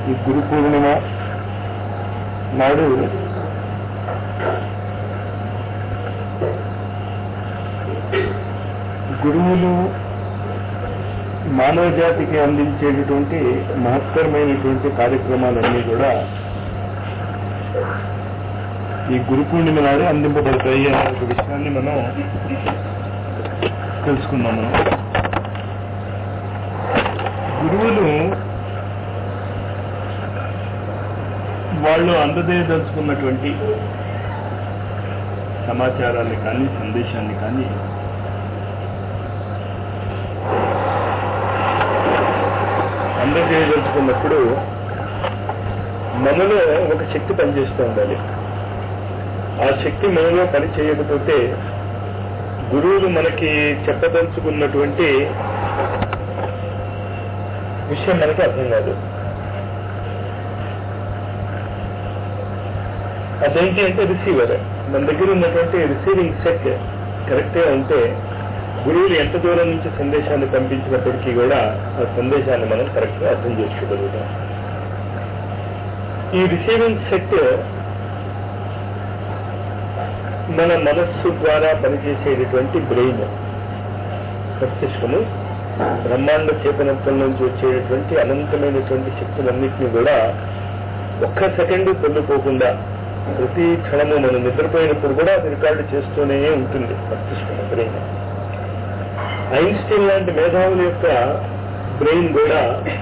ఈ గురు పూర్ణిమ నాడు గురువులు మానవ జాతికి అందించేటటువంటి మహత్తరమైనటువంటి కార్యక్రమాలన్నీ కూడా ఈ గురు పూర్ణిమ నాడు అందింపబడతాయి అనే ఒక విషయాన్ని మనం తెలుసుకుందాం మనం గురువులు వాళ్ళు అందజేయదలుచుకున్నటువంటి సమాచారాన్ని కానీ సందేశాన్ని కానీ అందజేయదలుచుకున్నప్పుడు మనలో ఒక శక్తి పనిచేస్తూ ఉండాలి ఆ శక్తి మనలో పని చేయకపోతే గురువులు మనకి చెప్పదలుచుకున్నటువంటి విషయం మనకి అర్థం కాదు అదేంటి అంటే రిసీవర్ మన దగ్గర ఉన్నటువంటి రిసీవింగ్ సెట్ కరెక్ట్ గా ఉంటే గురువులు ఎంత దూరం నుంచి సందేశాన్ని పంపించినప్పటికీ కూడా ఆ సందేశాన్ని మనం కరెక్ట్ గా అర్థం చేసుకోగలుగుతాం ఈ రిసీవింగ్ సెట్ మన మనస్సు ద్వారా పనిచేసేటటువంటి బ్రెయిన్ మస్తిష్కము బ్రహ్మాండ చేతనత్వం నుంచి వచ్చేటటువంటి అనంతమైనటువంటి శక్తులన్నింటినీ కూడా ఒక్క సెకండ్ పొందుకోకుండా ప్రతి క్షణము మనం నిద్రపోయినప్పుడు కూడా అది రికార్డు చేస్తూనే ఉంటుంది మస్తిష్కం బ్రెయిన్ ఐన్స్టీన్ లాంటి మేధావుల యొక్క బ్రెయిన్ కూడా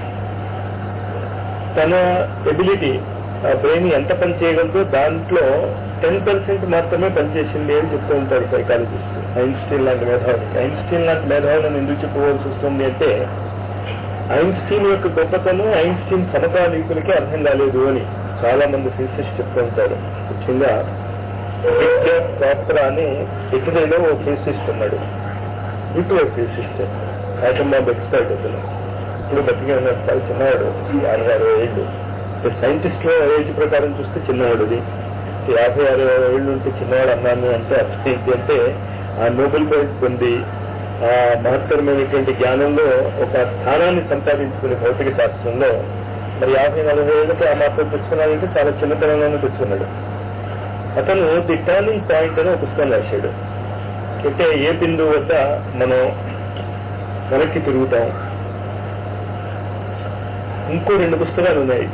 తన ఎబిలిటీ ఆ బ్రెయిన్ ఎంత పని చేయగలదో దాంట్లో టెన్ పర్సెంట్ మాత్రమే పనిచేసింది అని చెప్తూ ఉంటారు సైకాలజిస్ట్ ఐన్స్టీన్ లాంటి మేధావులకి ఐన్స్టీన్ లాంటి మేధావులను ఎందుకు చెప్పుకోవాల్సి వస్తుంది అంటే ఐన్స్టీన్ యొక్క గొప్పతనం ఐన్స్టీన్ సమకాలీకులకి అర్థం కాలేదు అని చాలా మంది ఫిజిసిస్ట్ చెప్తూ ఉంటారు ముఖ్యంగా ప్రాపర్ అని ఇటలీలో ఓ ఫిజిసిస్ట్ ఉన్నాడు ఇటు ఫిజిసిస్ట్ ఐటమ్ బాంబ్ ఎక్స్పర్ట్ అతను ఇప్పుడు బతికే ఉన్నాడు చాలా చిన్నవాడు యాభై అరవై ఏళ్ళు సైంటిస్ట్ లో ఏజ్ ప్రకారం చూస్తే చిన్నవాడుది యాభై అరవై ఏళ్ళు ఉంటే చిన్నవాడు అన్నాను అంటే అర్థం ఏంటి అంటే ఆ నోబెల్ ప్రైజ్ పొంది ఆ మహత్తరమైనటువంటి జ్ఞానంలో ఒక స్థానాన్ని సంపాదించుకునే భౌతిక శాస్త్రంలో మరి యాభై నలభై ఏళ్ళకి ఆ మాత్రం తెచ్చుకున్నాడంటే చాలా చిన్నతనంలోనే తెచ్చుకున్నాడు అతను ది టర్నింగ్ పాయింట్ అని ఒక పుస్తకం రాశాడు అంటే ఏ బిందువు వద్ద మనం వెనక్కి తిరుగుతాం ఇంకో రెండు పుస్తకాలు ఉన్నాయి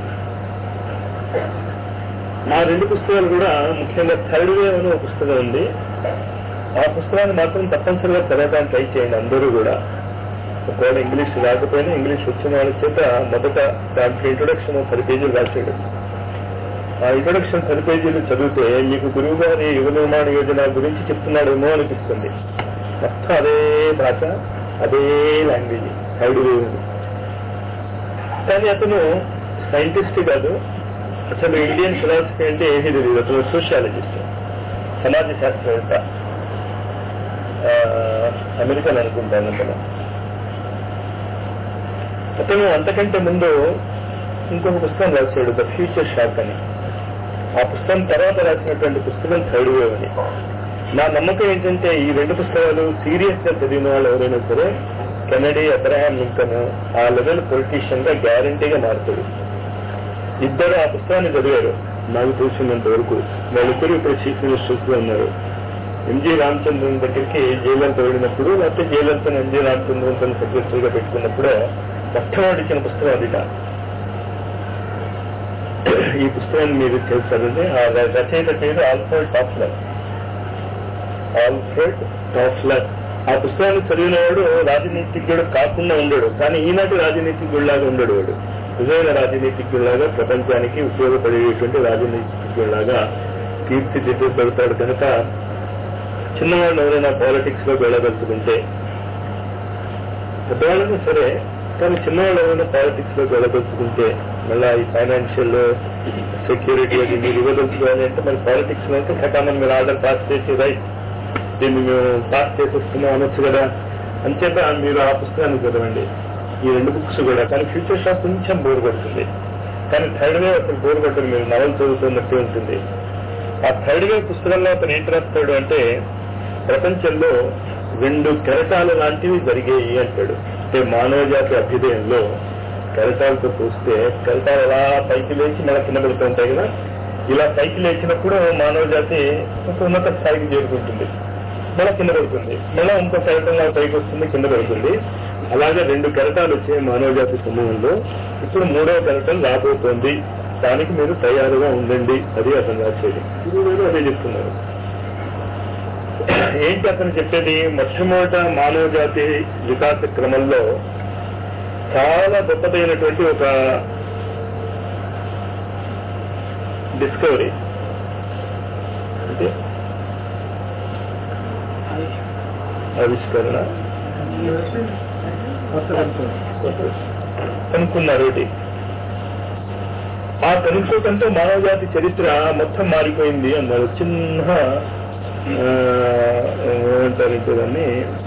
ఆ రెండు పుస్తకాలు కూడా ముఖ్యంగా థర్డ్ వేవ్ అని ఒక పుస్తకం ఉంది ఆ పుస్తకాన్ని మాత్రం తప్పనిసరిగా చదవడానికి ట్రై చేయండి అందరూ కూడా ఒకవేళ ఇంగ్లీష్ రాకపోయినా ఇంగ్లీష్ వచ్చిన వాళ్ళ చేత మొదట దాంట్లో ఇంట్రొడక్షన్ పది పేజీలు రాశాడు ఆ ఇంట్రొడక్షన్ పది పేజీలు చదివితే మీకు గురువు గారి యుగ నిర్మాణ యోజన గురించి చెప్తున్నాడేమో అనిపిస్తుంది మొత్తం అదే భాష అదే లాంగ్వేజ్ థర్డ్ వేవ్ కానీ అతను సైంటిస్ట్ కాదు అసలు ఇండియన్ ఫిలాసఫీ అంటే ఏమీ తెలియదు అతను సోషియాలజిస్ట్ సమాజ శాస్త్రవేత్త అమెరికన్ అనుకుంటాను అతను అతను అంతకంటే ముందు ఇంకొక పుస్తకం రాశాడు ద ఫ్యూచర్ షాక్ అని ఆ పుస్తకం తర్వాత రాసినటువంటి పుస్తకం థర్డ్ వేవ్ అని నా నమ్మకం ఏంటంటే ఈ రెండు పుస్తకాలు సీరియస్ గా చదివిన వాళ్ళు ఎవరైనా సరే కెనడీ అబ్రహాం లింకన్ ఆ లెవెల్ పొలిటీషియన్ గా గ్యారంటీగా మారుతాడు ఇద్దరు ఆ పుస్తకాన్ని చదివారు నాకు తెలిసినంత వరకు వాళ్ళిద్దరు ఇప్పుడు చీఫ్ మినిస్టర్స్ లో ఉన్నారు ఎంజీ రామచంద్రన్ దగ్గరికి జైలర్ వెళ్ళినప్పుడు లేకపోతే జైలర్ తన ఎంజీ రామచంద్రన్ తన సెక్రటరీగా పెట్టుకున్నప్పుడు మొట్టమొదటి ఇచ్చిన పుస్తకం అదిట ఈ పుస్తకాన్ని మీరు చేస్తారంటే ఆ రచయిత పేరు ఆల్ఫ్రెడ్ టాఫ్లర్ ఆల్ఫ్రెడ్ టాఫ్లర్ ఆ పుస్తకాన్ని చదివినవాడు రాజనీతిజ్ఞుడు కాకుండా ఉండడు కానీ ఈనాటి రాజనీతిజ్ఞుడిలాగా ఉండడు వాడు నిజమైన రాజనీతిజ్ఞుడిలాగా ప్రపంచానికి ఉపయోగపడేటువంటి రాజనీతిజ్ఞుడిలాగా తీర్చిదిద్దబడతాడు కనుక చిన్నవాళ్ళు ఎవరైనా పాలిటిక్స్ లో వెళ్ళదలుచుకుంటే పెద్దవాళ్ళైనా సరే కానీ చిన్నవాళ్ళు ఎవరైనా పాలిటిక్స్ లోకి వెళ్ళదలుచుకుంటే మళ్ళీ ఈ ఫైనాన్షియల్ సెక్యూరిటీ అది మీరు ఇవ్వదలుచుకోవాలి అంటే మరి పాలిటిక్స్ లో అయితే సకాలం మీరు ఆర్డర్ పాస్ చేసి రైట్ దీన్ని మేము పాస్ చేసేస్తున్నాం అనొచ్చు కదా అంచేత మీరు ఆ పుస్తకాన్ని చదవండి ఈ రెండు బుక్స్ కూడా కానీ ఫ్యూచర్ షాప్ కొంచెం బోర్ కొడుతుంది కానీ థర్డ్ వేవ్ అసలు బోర్ కొట్టదు మీరు నవల్ చదువుతున్నట్టే ఉంటుంది ఆ థర్డ్ వేవ్ పుస్తకంలో అతను ఏంటి రాస్తాడు అంటే ప్రపంచంలో రెండు కెరటాల లాంటివి జరిగాయి అంటాడు అంటే మానవ జాతి అభ్యుదయంలో కెరటాలతో పూస్తే కెరటాలు అలా పైకి లేచి మళ్ళీ కింద పడుతూ ఉంటాయి కదా ఇలా పైకి లేచినప్పుడు మానవ జాతి ఒక ఉన్నత స్థాయికి చేరుకుంటుంది మళ్ళీ కింద పడుతుంది మళ్ళీ ఇంకో కెరటంగా పైకి వస్తుంది కింద పడుతుంది అలాగే రెండు కెరటాలు వచ్చే మానవ జాతి సమూహంలో ఇప్పుడు మూడవ కెరటం రాబోతోంది దానికి మీరు తయారుగా ఉండండి అది అతను రాసేది ఇది మీరు అదే చెప్తున్నారు ఏంటి అతను చెప్పేది మొట్టమొదట మానవ జాతి వికాస క్రమంలో చాలా గొప్పదైనటువంటి ఒక డిస్కవరీ అంటే ఆవిష్కరణ కనుక్కున్నారు ఒకటి ఆ కనుక్కోకంతో మానవ జాతి చరిత్ర మొత్తం మారిపోయింది అన్నారు చిన్న ఆ, ఏమంటారు ఇంకో దాన్ని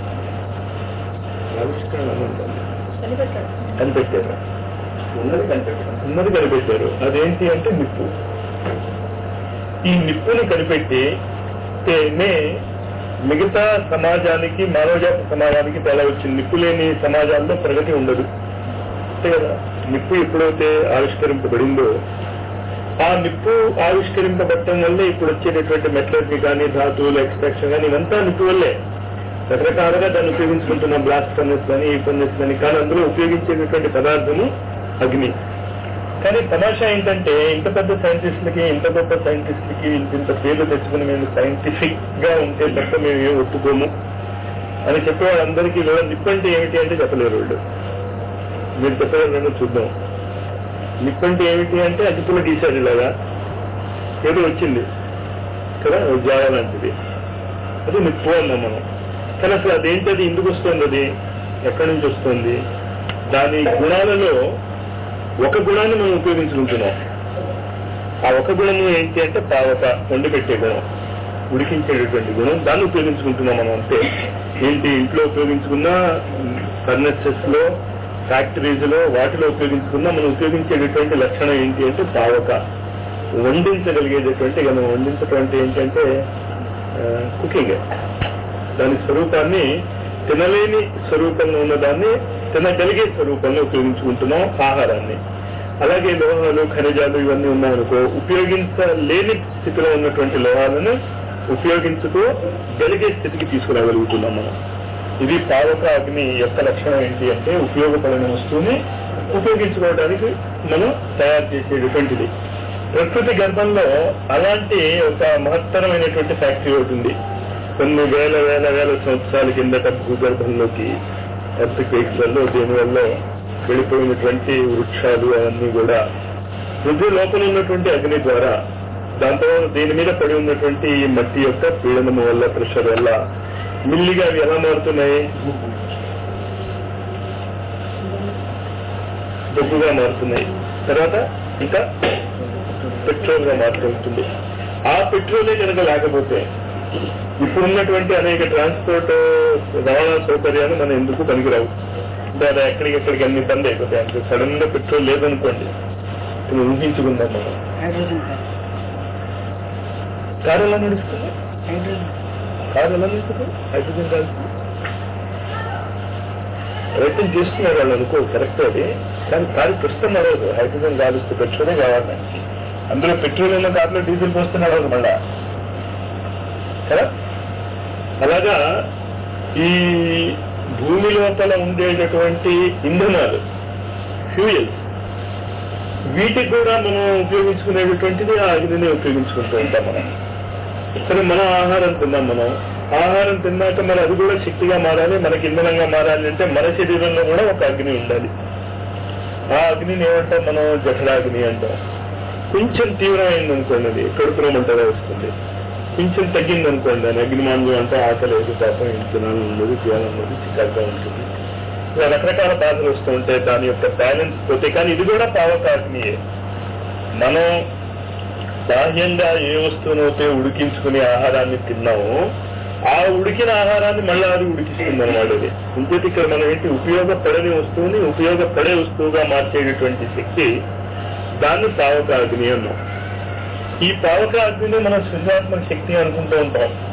ఆవిష్కరణ అని ఉంటుంది. కనిపెట్టారు ఉన్నది కనిపెట్టడం ఉన్నది కనిపెట్టారు అదేంటి అంటే నిప్పు ఈ నిప్పుని కనిపెట్టి నే మిగతా సమాజానికి మానవజాతి సమాజానికి తేడా వచ్చింది నిప్పు లేని సమాజాల్లో ప్రగతి ఉండదు అంతే కదా నిప్పు ఎప్పుడైతే ఆవిష్కరింపబడిందో ఆ నిప్పు ఆవిష్కరింపబడటం వల్లే ఇప్పుడు వచ్చేటటువంటి మెటలర్జీ కానీ ధాతువులు ఎక్స్ట్రాక్షన్ కానీ ఇవంతా నిప్పు వల్లే రకరకాలుగా దాన్ని ఉపయోగించుకుంటున్నాం బ్లాస్ట్ ఫర్నెస్ కానీ ఈ ఫర్నెస్ కానీ కానీ అందులో ఉపయోగించేటటువంటి పదార్థము అగ్ని కానీ తమాషా ఏంటంటే ఇంత పెద్ద సైంటిస్టులకి ఇంత గొప్ప సైంటిస్టులకి ఇంత ఇంత పేర్లు తెచ్చుకుని మేము సైంటిఫిక్ గా ఉంటే తప్ప మేము ఏం ఒప్పుకోము అని చెప్పే వాళ్ళందరికీ కూడా నిప్పు అంటే ఏమిటి అంటే చెప్పలేరు వాళ్ళు మీరు చెప్పగలరని చూద్దాం నిప్పు అంటే ఏమిటి అంటే అదుపులో గీశారు ఇలాగా ఏదో వచ్చింది కదా జావ లాంటిది అది నిప్పు అన్నాం మనం కానీ అసలు అదేంటి అది ఎందుకు వస్తుంది అది ఎక్కడి నుంచి వస్తుంది దాని గుణాలలో ఒక గుణాన్ని మనం ఉపయోగించుకుంటున్నాం ఆ ఒక గుణము ఏంటి అంటే పావక వండి పెట్టే గుణం ఉడికించేటటువంటి గుణం దాన్ని ఉపయోగించుకుంటున్నాం మనం అంతే ఏంటి ఇంట్లో ఉపయోగించుకున్నా ఫర్నెసెస్ లో ఫ్యాక్టరీస్ లో వాటిలో ఉపయోగించుకున్నా మనం ఉపయోగించేటటువంటి లక్షణం ఏంటి అంటే పావక వండించగలిగేటటువంటి ఇక మనం వండించడం అంటే ఏంటంటే కుకింగ్ దాని స్వరూపాన్ని తినలేని స్వరూపంలో ఉన్నదాన్ని తినగలిగే స్వరూపంలో ఉపయోగించుకుంటున్నాం ఆహారాన్ని అలాగే లోహాలు ఖనిజాలు ఇవన్నీ ఉన్నాయనుకో ఉపయోగించలేని స్థితిలో ఉన్నటువంటి లోహాలను ఉపయోగించుతూ గలిగే స్థితికి తీసుకురాగలుగుతున్నాం మనం ఇది పావక అగ్ని యొక్క లక్షణం ఏంటి అంటే ఉపయోగపడిన వస్తువుని ఉపయోగించుకోవడానికి మనం తయారు చేసేటటువంటిది ప్రకృతి గర్భంలో అలాంటి ఒక మహత్తరమైనటువంటి ఫ్యాక్టరీ ఒకటి ఉంది కొన్ని వేల వేల వేల సంవత్సరాల కిందట భూగర్భంలోకి ఎర్త్ క్వేక్స్ వల్ల దీనివల్ల వెళ్ళిపోయినటువంటి వృక్షాలు అవన్నీ కూడా పృథ్వీ లోపల ఉన్నటువంటి అగ్ని ద్వారా దాంతో దీని మీద పడి ఉన్నటువంటి ఈ మట్టి యొక్క పీడనము వల్ల ప్రెషర్ వల్ల మిల్లిగా అవి ఎలా మారుతున్నాయి బొగ్గుగా మారుతున్నాయి తర్వాత ఇంకా పెట్రోల్ గా మారుతుంటుంది ఆ పెట్రోలే కనుక లేకపోతే ఇప్పుడున్నటువంటి అనేక ట్రాన్స్పోర్ట్ రవాణా సౌకర్యాలు మనం ఎందుకు పనికిరావు దాని ఎక్కడికి ఎక్కడికి అన్ని బంద్ అయిపోతాయి అంటే సడన్ గా పెట్రోల్ లేదనుకోండి ఇప్పుడు ఊహించుకుందాం మనం హైడ్రోజన్ కార్ కారు ఎలా నడుస్తుంది హైడ్రోజన్ కారు ఎలా నడుస్తుంది హైడ్రోజన్ కాదు ప్రయత్నం చేస్తున్నారు వాళ్ళు అనుకో కరెక్ట్ అది కానీ కారు ప్రస్తుతం నడవదు హైడ్రోజన్ కాలుస్తూ పెట్రోలే కావాలి దానికి అందులో పెట్రోల్ ఉన్న కార్లో డీజిల్ పోస్తున్నాడు మళ్ళా కదా అలాగా ఈ భూమి లోపల ఉండేటటువంటి ఇంధనాలు ఫ్యూయల్స్ వీటికి కూడా మనం ఉపయోగించుకునేటటువంటిది ఆ అగ్నిని ఉపయోగించుకుంటూ ఉంటాం మనం సరే మన ఆహారం తిన్నాం మనం ఆహారం తిన్నాక మరి అది కూడా శక్తిగా మారాలి మనకి ఇంధనంగా మారాలి అంటే మన శరీరంలో కూడా ఒక అగ్ని ఉండాలి ఆ అగ్నిని ఏమంటాం మనం జఠరాగ్ని అంటాం కొంచెం తీవ్రమైంది అనుకోండి అది కడుపులో మంటగా వస్తుంది కొంచెం తగ్గింది అనుకోండి అని అగ్నిమానులు అంటే ఆకలేదు పాపం ఏం తినాలని ఉండదు చేయాలని ఉండదు చికాగ్గా ఉంటుంది ఇలా రకరకాల బాధలు వస్తూ ఉంటాయి దాని యొక్క బ్యాలెన్స్ పోతే కానీ ఇది కూడా పావకాగ్నియే మనం బాహ్యంగా ఏ వస్తువునైతే ఉడికించుకుని ఆహారాన్ని తిన్నామో ఆ ఉడికిన ఆహారాన్ని మళ్ళీ అది ఉడికిస్తుంది అనమాట ఇది ఇంకోటి ఇక్కడ మనం ఏంటి ఉపయోగపడని వస్తువుని ఉపయోగపడే వస్తువుగా మార్చేటటువంటి శక్తి దాన్ని పావక అగ్ని అన్నాం ఈ పావక అగ్నిని మనం సృజనాత్మక శక్తి అనుకుంటూ ఉంటాం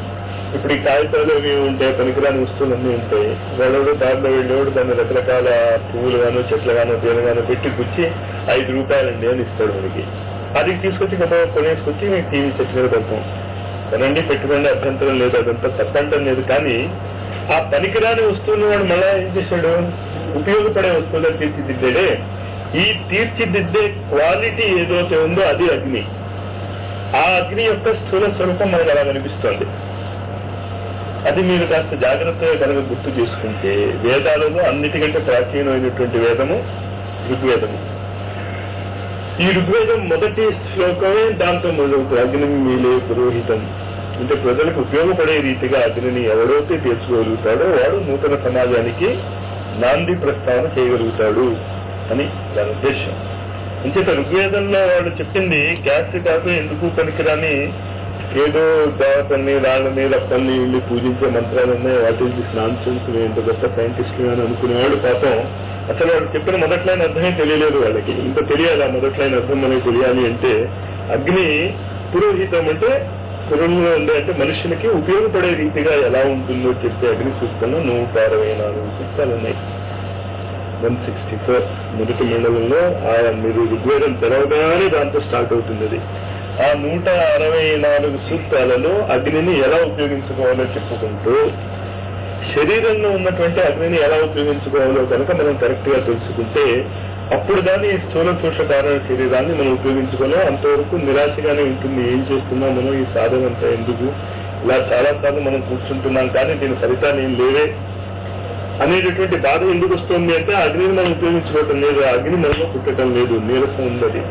ఇప్పుడు ఈ కాగితాలు అవి ఉంటాయి పనికిరాని వస్తువులు అన్నీ ఉంటాయి వాడు దారిలో వెళ్ళేవాడు దాన్ని రకరకాల పువ్వులు గాను చెట్లు గాను తేనె గాను పెట్టి గుచ్చి ఐదు రూపాయలండి అని ఇస్తాడు మనకి అది తీసుకొచ్చి గొప్ప కొనేసుకొచ్చి మీకు టీవీ చెట్టు మీద పెడతాం కొనండి పెట్టుకోండి అభ్యంతరం లేదు అదంతా తప్పంటం లేదు కానీ ఆ పనికిరాని వస్తువులు వాడు మళ్ళా ఏం చేశాడు ఉపయోగపడే వస్తువులను తీర్చిదిద్దాడే ఈ తీర్చిదిద్దే క్వాలిటీ ఏదైతే ఉందో అది అగ్ని ఆ అగ్ని యొక్క స్థూల స్వరూపం మనకు అలా కనిపిస్తోంది అది మీరు కాస్త జాగ్రత్తగా కనుక గుర్తు చేసుకుంటే వేదాలలో అన్నిటికంటే ప్రాచీనమైనటువంటి వేదము ఋగ్వేదము ఈ ఋగ్వేదం మొదటి శ్లోకమే దాంతో మొదలవుతుంది అగ్ని మీలే పురోహితం అంటే ప్రజలకు ఉపయోగపడే రీతిగా అగ్నిని ఎవరైతే తీర్చుకోగలుగుతాడో వాడు నూతన సమాజానికి నాంది ప్రస్తావన చేయగలుగుతాడు అని దాని ఉద్దేశం అంచేత ఋగ్వేదంలో వాడు చెప్పింది గ్యాస్ కాక ఎందుకు పనికిరాని ఏదో దేవతల్ని రాళ్ళని రప్పల్ని ఇల్లు పూజించే మంత్రాలు ఉన్నాయి వాటి నాన్ సెన్స్ ఏంటో గొప్ప సైంటిస్టులు అని అనుకునేవాడు పాపం అసలు వాడు చెప్పిన మొదట్లైన అర్థమే తెలియలేదు వాళ్ళకి ఇంత తెలియాలి ఆ మొదట్లైన అర్థం మనకి తెలియాలి అంటే అగ్ని పురోహితం అంటే పురంలో ఉండే అంటే మనుషులకి ఉపయోగపడే రీతిగా ఎలా ఉంటుందో చెప్పే అగ్ని సూక్తంలో నూట అరవై నాలుగు సూక్తాలు ఉన్నాయి వన్ సిక్స్టీ ఫోర్ మొదటి మండలంలో ఆ మీరు ఋగ్వేదం తెరవగానే దాంతో స్టార్ట్ అవుతుంది అది ఆ నూట అరవై నాలుగు సూత్రాలలో అగ్నిని ఎలా ఉపయోగించుకోవాలో చెప్పుకుంటూ శరీరంలో ఉన్నటువంటి అగ్నిని ఎలా ఉపయోగించుకోవాలో కనుక మనం కరెక్ట్ గా తెలుసుకుంటే అప్పుడు దాని స్థూల పోషకారణ శరీరాన్ని మనం ఉపయోగించుకోలేం అంతవరకు నిరాశగానే ఉంటుంది ఏం చేస్తున్నాం మనం ఈ సాధన అంతా ఎందుకు ఇలా చాలా సార్లు మనం కూర్చుంటున్నాం కానీ దీని ఫలితాలు ఏం లేవే అనేటటువంటి బాధ ఎందుకు వస్తుంది అంటే ఆ అగ్నిని మనం ఉపయోగించుకోవటం లేదు ఆ అగ్ని మనలో పుట్టడం లేదు నీరసం ఉన్నది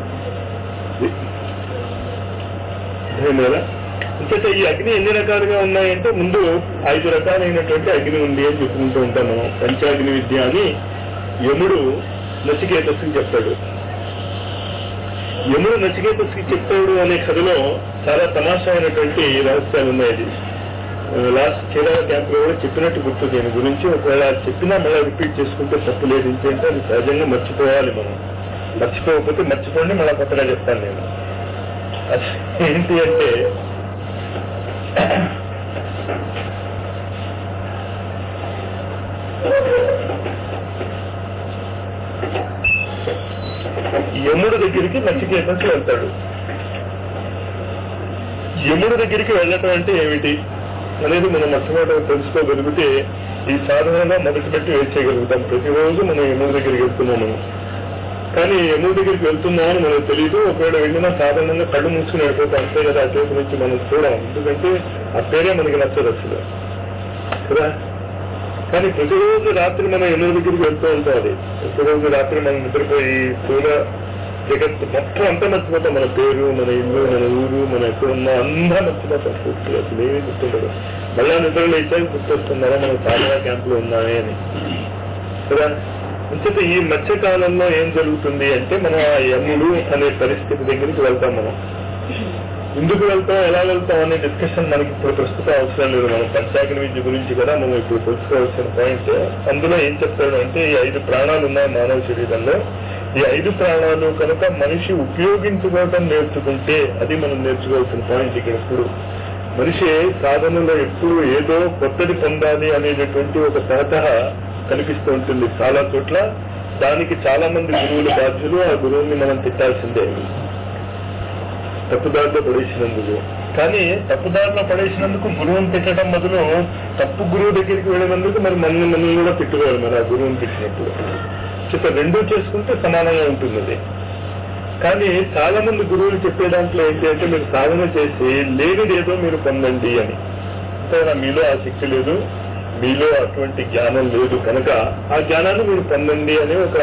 లేదా అంచేత ఈ అగ్ని ఎన్ని రకాలుగా ఉన్నాయంటే ముందు ఐదు రకాలైనటువంటి అగ్ని ఉంది అని చెప్పుకుంటూ ఉంటాం మనం పంచాగ్ని విద్య అని యముడు నచికేతస్కి చెప్తాడు యముడు నచికేతస్కి చెప్తాడు అనే కథలో చాలా తమాషా అయినటువంటి రహస్యాలు ఉన్నాయి అది లాస్ట్ చీరాల క్యాంప్ లో కూడా చెప్పినట్టు గుర్తు దీని గురించి ఒకవేళ చెప్పినా మళ్ళీ రిపీట్ చేసుకుంటే తప్పు లేదు ఇంకేంటే అది సహజంగా మర్చిపోవాలి మనం మర్చిపోకపోతే మర్చిపోండి మళ్ళీ కొత్తగా చెప్తాను నేను అది ఏంటి అంటే యముడు దగ్గరికి నచికేతస్ వెళ్తాడు యముడు దగ్గరికి వెళ్ళటం అంటే ఏమిటి అనేది మనం మొట్టమొదటి తెలుసుకోగలిగితే ఈ సాధనగా మొదటి పెట్టి వేసేయగలుగుతాం ప్రతిరోజు మనం యముడి దగ్గరికి వెళ్తున్నాం మనం కానీ యముడి దగ్గరికి వెళ్తున్నాం అని మనకు తెలియదు ఒకవేళ వెళ్ళినా సాధారణంగా కళ్ళు మూసుకుని వెళ్ళిపోతాం అంతే కదా అటువైపు నుంచి మనం చూడం ఎందుకంటే ఆ పేరే మనకి నచ్చదు అసలు కదా కానీ ప్రతిరోజు రాత్రి మనం ఎనిమిది దగ్గరికి వెళ్తూ ఉంటాం అది ప్రతిరోజు రాత్రి మనం నిద్రపోయి స్థూల జగత్ మొత్తం అంతా మర్చిపోతాం మన పేరు మన ఇల్లు మన ఊరు మన ఎక్కడ ఉన్నా అంతా మర్చిపోతాం పూర్తిగా అసలు ఏమీ గుర్తుండదు మళ్ళా నిద్ర లేచాక గుర్తొస్తున్నారా మనం సాధన క్యాంప్ లో ఉన్నామే అని కదా అంచేత ఈ మధ్యకాలంలో ఏం జరుగుతుంది అంటే మనం ఆ యముడు అనే పరిస్థితి దగ్గరికి వెళ్తాం మనం ఎందుకు వెళ్తాం ఎలా వెళ్తాం అనే డిస్కషన్ మనకి ఇప్పుడు ప్రస్తుతం అవసరం లేదు మనం పంచాగ్ని విద్య గురించి కదా మనం ఇప్పుడు తెలుసుకోవాల్సిన పాయింట్ అందులో ఏం చెప్తాడు అంటే ఈ ఐదు ప్రాణాలు ఉన్నాయి మానవ శరీరంలో ఈ ఐదు ప్రాణాలు కనుక మనిషి ఉపయోగించుకోవటం నేర్చుకుంటే అది మనం నేర్చుకోవాల్సిన పాయింట్ ఇక్కడ ఇప్పుడు మనిషి సాధనలో ఎప్పుడు ఏదో కొత్తది పొందాలి అనేటటువంటి ఒక సహత కనిపిస్తూ ఉంటుంది చాలా చోట్ల దానికి చాలా మంది గురువులు బాధ్యులు ఆ గురువుని మనం తిట్టాల్సిందే తప్పుదారిలో పడేసినందుకు కానీ తప్పుదారిలో పడేసినందుకు గురువుని తిట్టడం బదులు తప్పు గురువు దగ్గరికి వెళ్ళినందుకు మరి మనల్ని మనల్ని కూడా తిట్టుకోవాలి మరి ఆ గురువుని తిట్టినప్పుడు చిత్త రెండూ చేసుకుంటే సమానంగా ఉంటుంది అది కానీ చాలా మంది గురువులు చెప్పే దాంట్లో ఏంటి అంటే మీరు సాధన చేసి లేనిది ఏదో మీరు పొందండి అని అంతేనా మీలో ఆ శక్తి లేదు మీలో అటువంటి జ్ఞానం లేదు కనుక ఆ జ్ఞానాన్ని మీరు పొందండి అని ఒక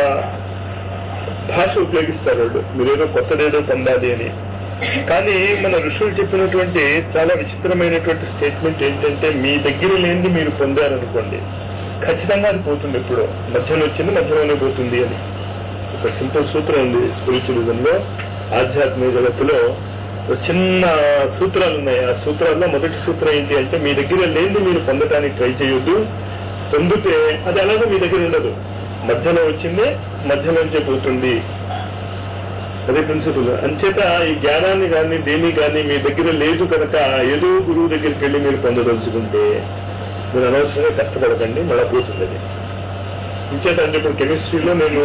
భాష ఉపయోగిస్తారు వాళ్ళు మీరేదో కొత్తదేదో పొందాలి అని కానీ మన ఋషులు చెప్పినటువంటి చాలా విచిత్రమైనటువంటి స్టేట్మెంట్ ఏంటంటే మీ దగ్గర లేనిది మీరు పొందారనుకోండి ఖచ్చితంగా అది పోతుంది ఎప్పుడో మధ్యలో వచ్చింది మధ్యలోనే పోతుంది అని ఒక సింపుల్ సూత్రం ఉంది స్పిరిచువలిజం లో ఆధ్యాత్మిక జగత్తులో ఒక చిన్న సూత్రాలు ఉన్నాయి ఆ సూత్రాల్లో మొదటి సూత్రం ఏంటి అంటే మీ దగ్గర లేనిది మీరు పొందడానికి ట్రై చేయొద్దు పొందితే అది అలాగే మీ దగ్గర ఉండదు మధ్యలో వచ్చింది మధ్యలోంచే పోతుంది అదే ప్రిన్సిపల్ అంచేత ఈ జ్ఞానాన్ని కానీ దేన్ని కానీ మీ దగ్గర లేదు కనుక ఏదో గురువు దగ్గరికి వెళ్ళి మీరు పొందదలుచుకుంటే మీరు అనవసరంగా కష్టపడకండి మళ్ళా పోతుంది అది ఇంచేత అంటే ఇప్పుడు కెమిస్ట్రీలో నేను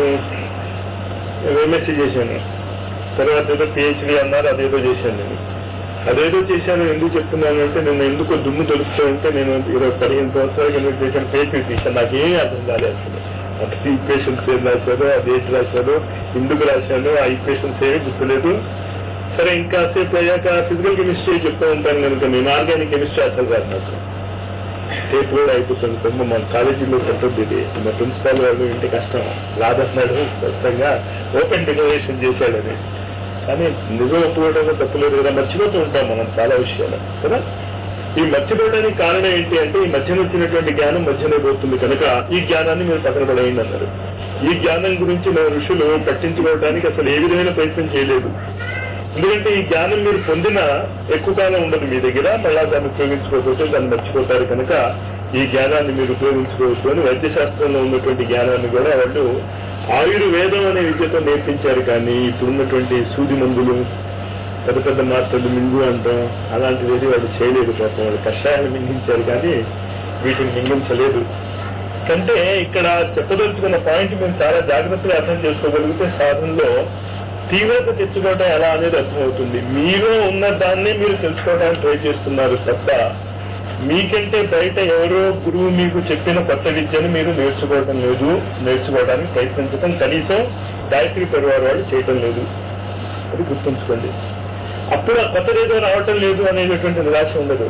ఎంఎస్సీ చేశాను తర్వాత ఏదో పిహెచ్డీ అన్నారు అదేదో చేశాను నేను అదేదో చేశాను ఎందుకు చెప్తున్నాను అంటే నేను ఎందుకో దుమ్ము తెలుస్తూ ఉంటే నేను ఇరవై పదిహేను సంవత్సరాలు ఎందుకు చేశాను పేపర్ తీశాను నాకేమీ అర్థం కాలేదు అసలు అసలు ఈక్వేషన్స్ ఏం రాశారో అది ఏంటి రాశారో ఎందుకు రాశాను ఆ ఈక్వేషన్స్ ఏమీ గుర్తులేదు సరే ఇంకా సేపు అయ్యాక ఫిజికల్ కెమిస్ట్రీ చెప్తూ ఉంటాను కనుక నేను ఆర్గానిక్ కెమిస్ట్రీ అసలు రాదు నాకు టేప్ కూడా అయిపోతుంది కొమ్మ మన కాలేజీలో పెట్టద్దు ఇది మా ప్రిన్సిపాల్ వాళ్ళు ఇంటి కష్టం రాదన్నాడు స్పష్టంగా ఓపెన్ డిక్లరేషన్ చేశాడని కానీ నిజం ఒప్పుకోవడం తప్పులేదు కదా మర్చిపోతూ ఉంటాం మనం చాలా విషయాలు కదా ఈ మర్చిపోవడానికి కారణం ఏంటి అంటే ఈ మధ్యన వచ్చినటువంటి జ్ఞానం మధ్యలో పోతుంది కనుక ఈ జ్ఞానాన్ని మీరు పక్కన పడేయండి అన్నారు ఈ జ్ఞానం గురించి మన ఋషులు పట్టించుకోవడానికి అసలు ఏ విధమైన ప్రయత్నం చేయలేదు ఎందుకంటే ఈ జ్ఞానం మీరు పొందిన ఎక్కువ కాలం ఉండదు మీ దగ్గర మళ్ళా దాన్ని ఉపయోగించుకోకపోతే దాన్ని మర్చిపోతారు కనుక ఈ జ్ఞానాన్ని మీరు ఉపయోగించుకోవచ్చు అని వైద్యశాస్త్రంలో ఉన్నటువంటి జ్ఞానాన్ని కూడా వాళ్ళు ఆయుర్వేదం అనే విద్యతో నేర్పించారు కానీ ఇప్పుడున్నటువంటి సూది మందులు పెద్ద పెద్ద మాత్రలు మింగు అంటాం అలాంటిది ఏది వాళ్ళు చేయలేదు పాపం వాళ్ళు కషాయాలు మింగించారు కానీ వీటిని మింగించలేదు కంటే ఇక్కడ చెప్పదలుచుకున్న పాయింట్ మేము చాలా జాగ్రత్తగా అర్థం చేసుకోగలిగితే సాధనలో తీవ్రత తెచ్చుకోవటం ఎలా అనేది అర్థమవుతుంది మీలో ఉన్న దాన్నే మీరు తెలుసుకోవడానికి ట్రై చేస్తున్నారు తప్ప మీకంటే బయట ఎవరో గురువు మీకు చెప్పిన కొత్త విద్యను మీరు నేర్చుకోవటం లేదు నేర్చుకోవడానికి ప్రయత్నించడం కనీసం గాయత్రి పరివారం వాళ్ళు చేయటం లేదు అది గుర్తుంచుకోండి అప్పుడు ఆ కొత్తదేదో రావటం లేదు అనేటటువంటి నిరాశ ఉండదు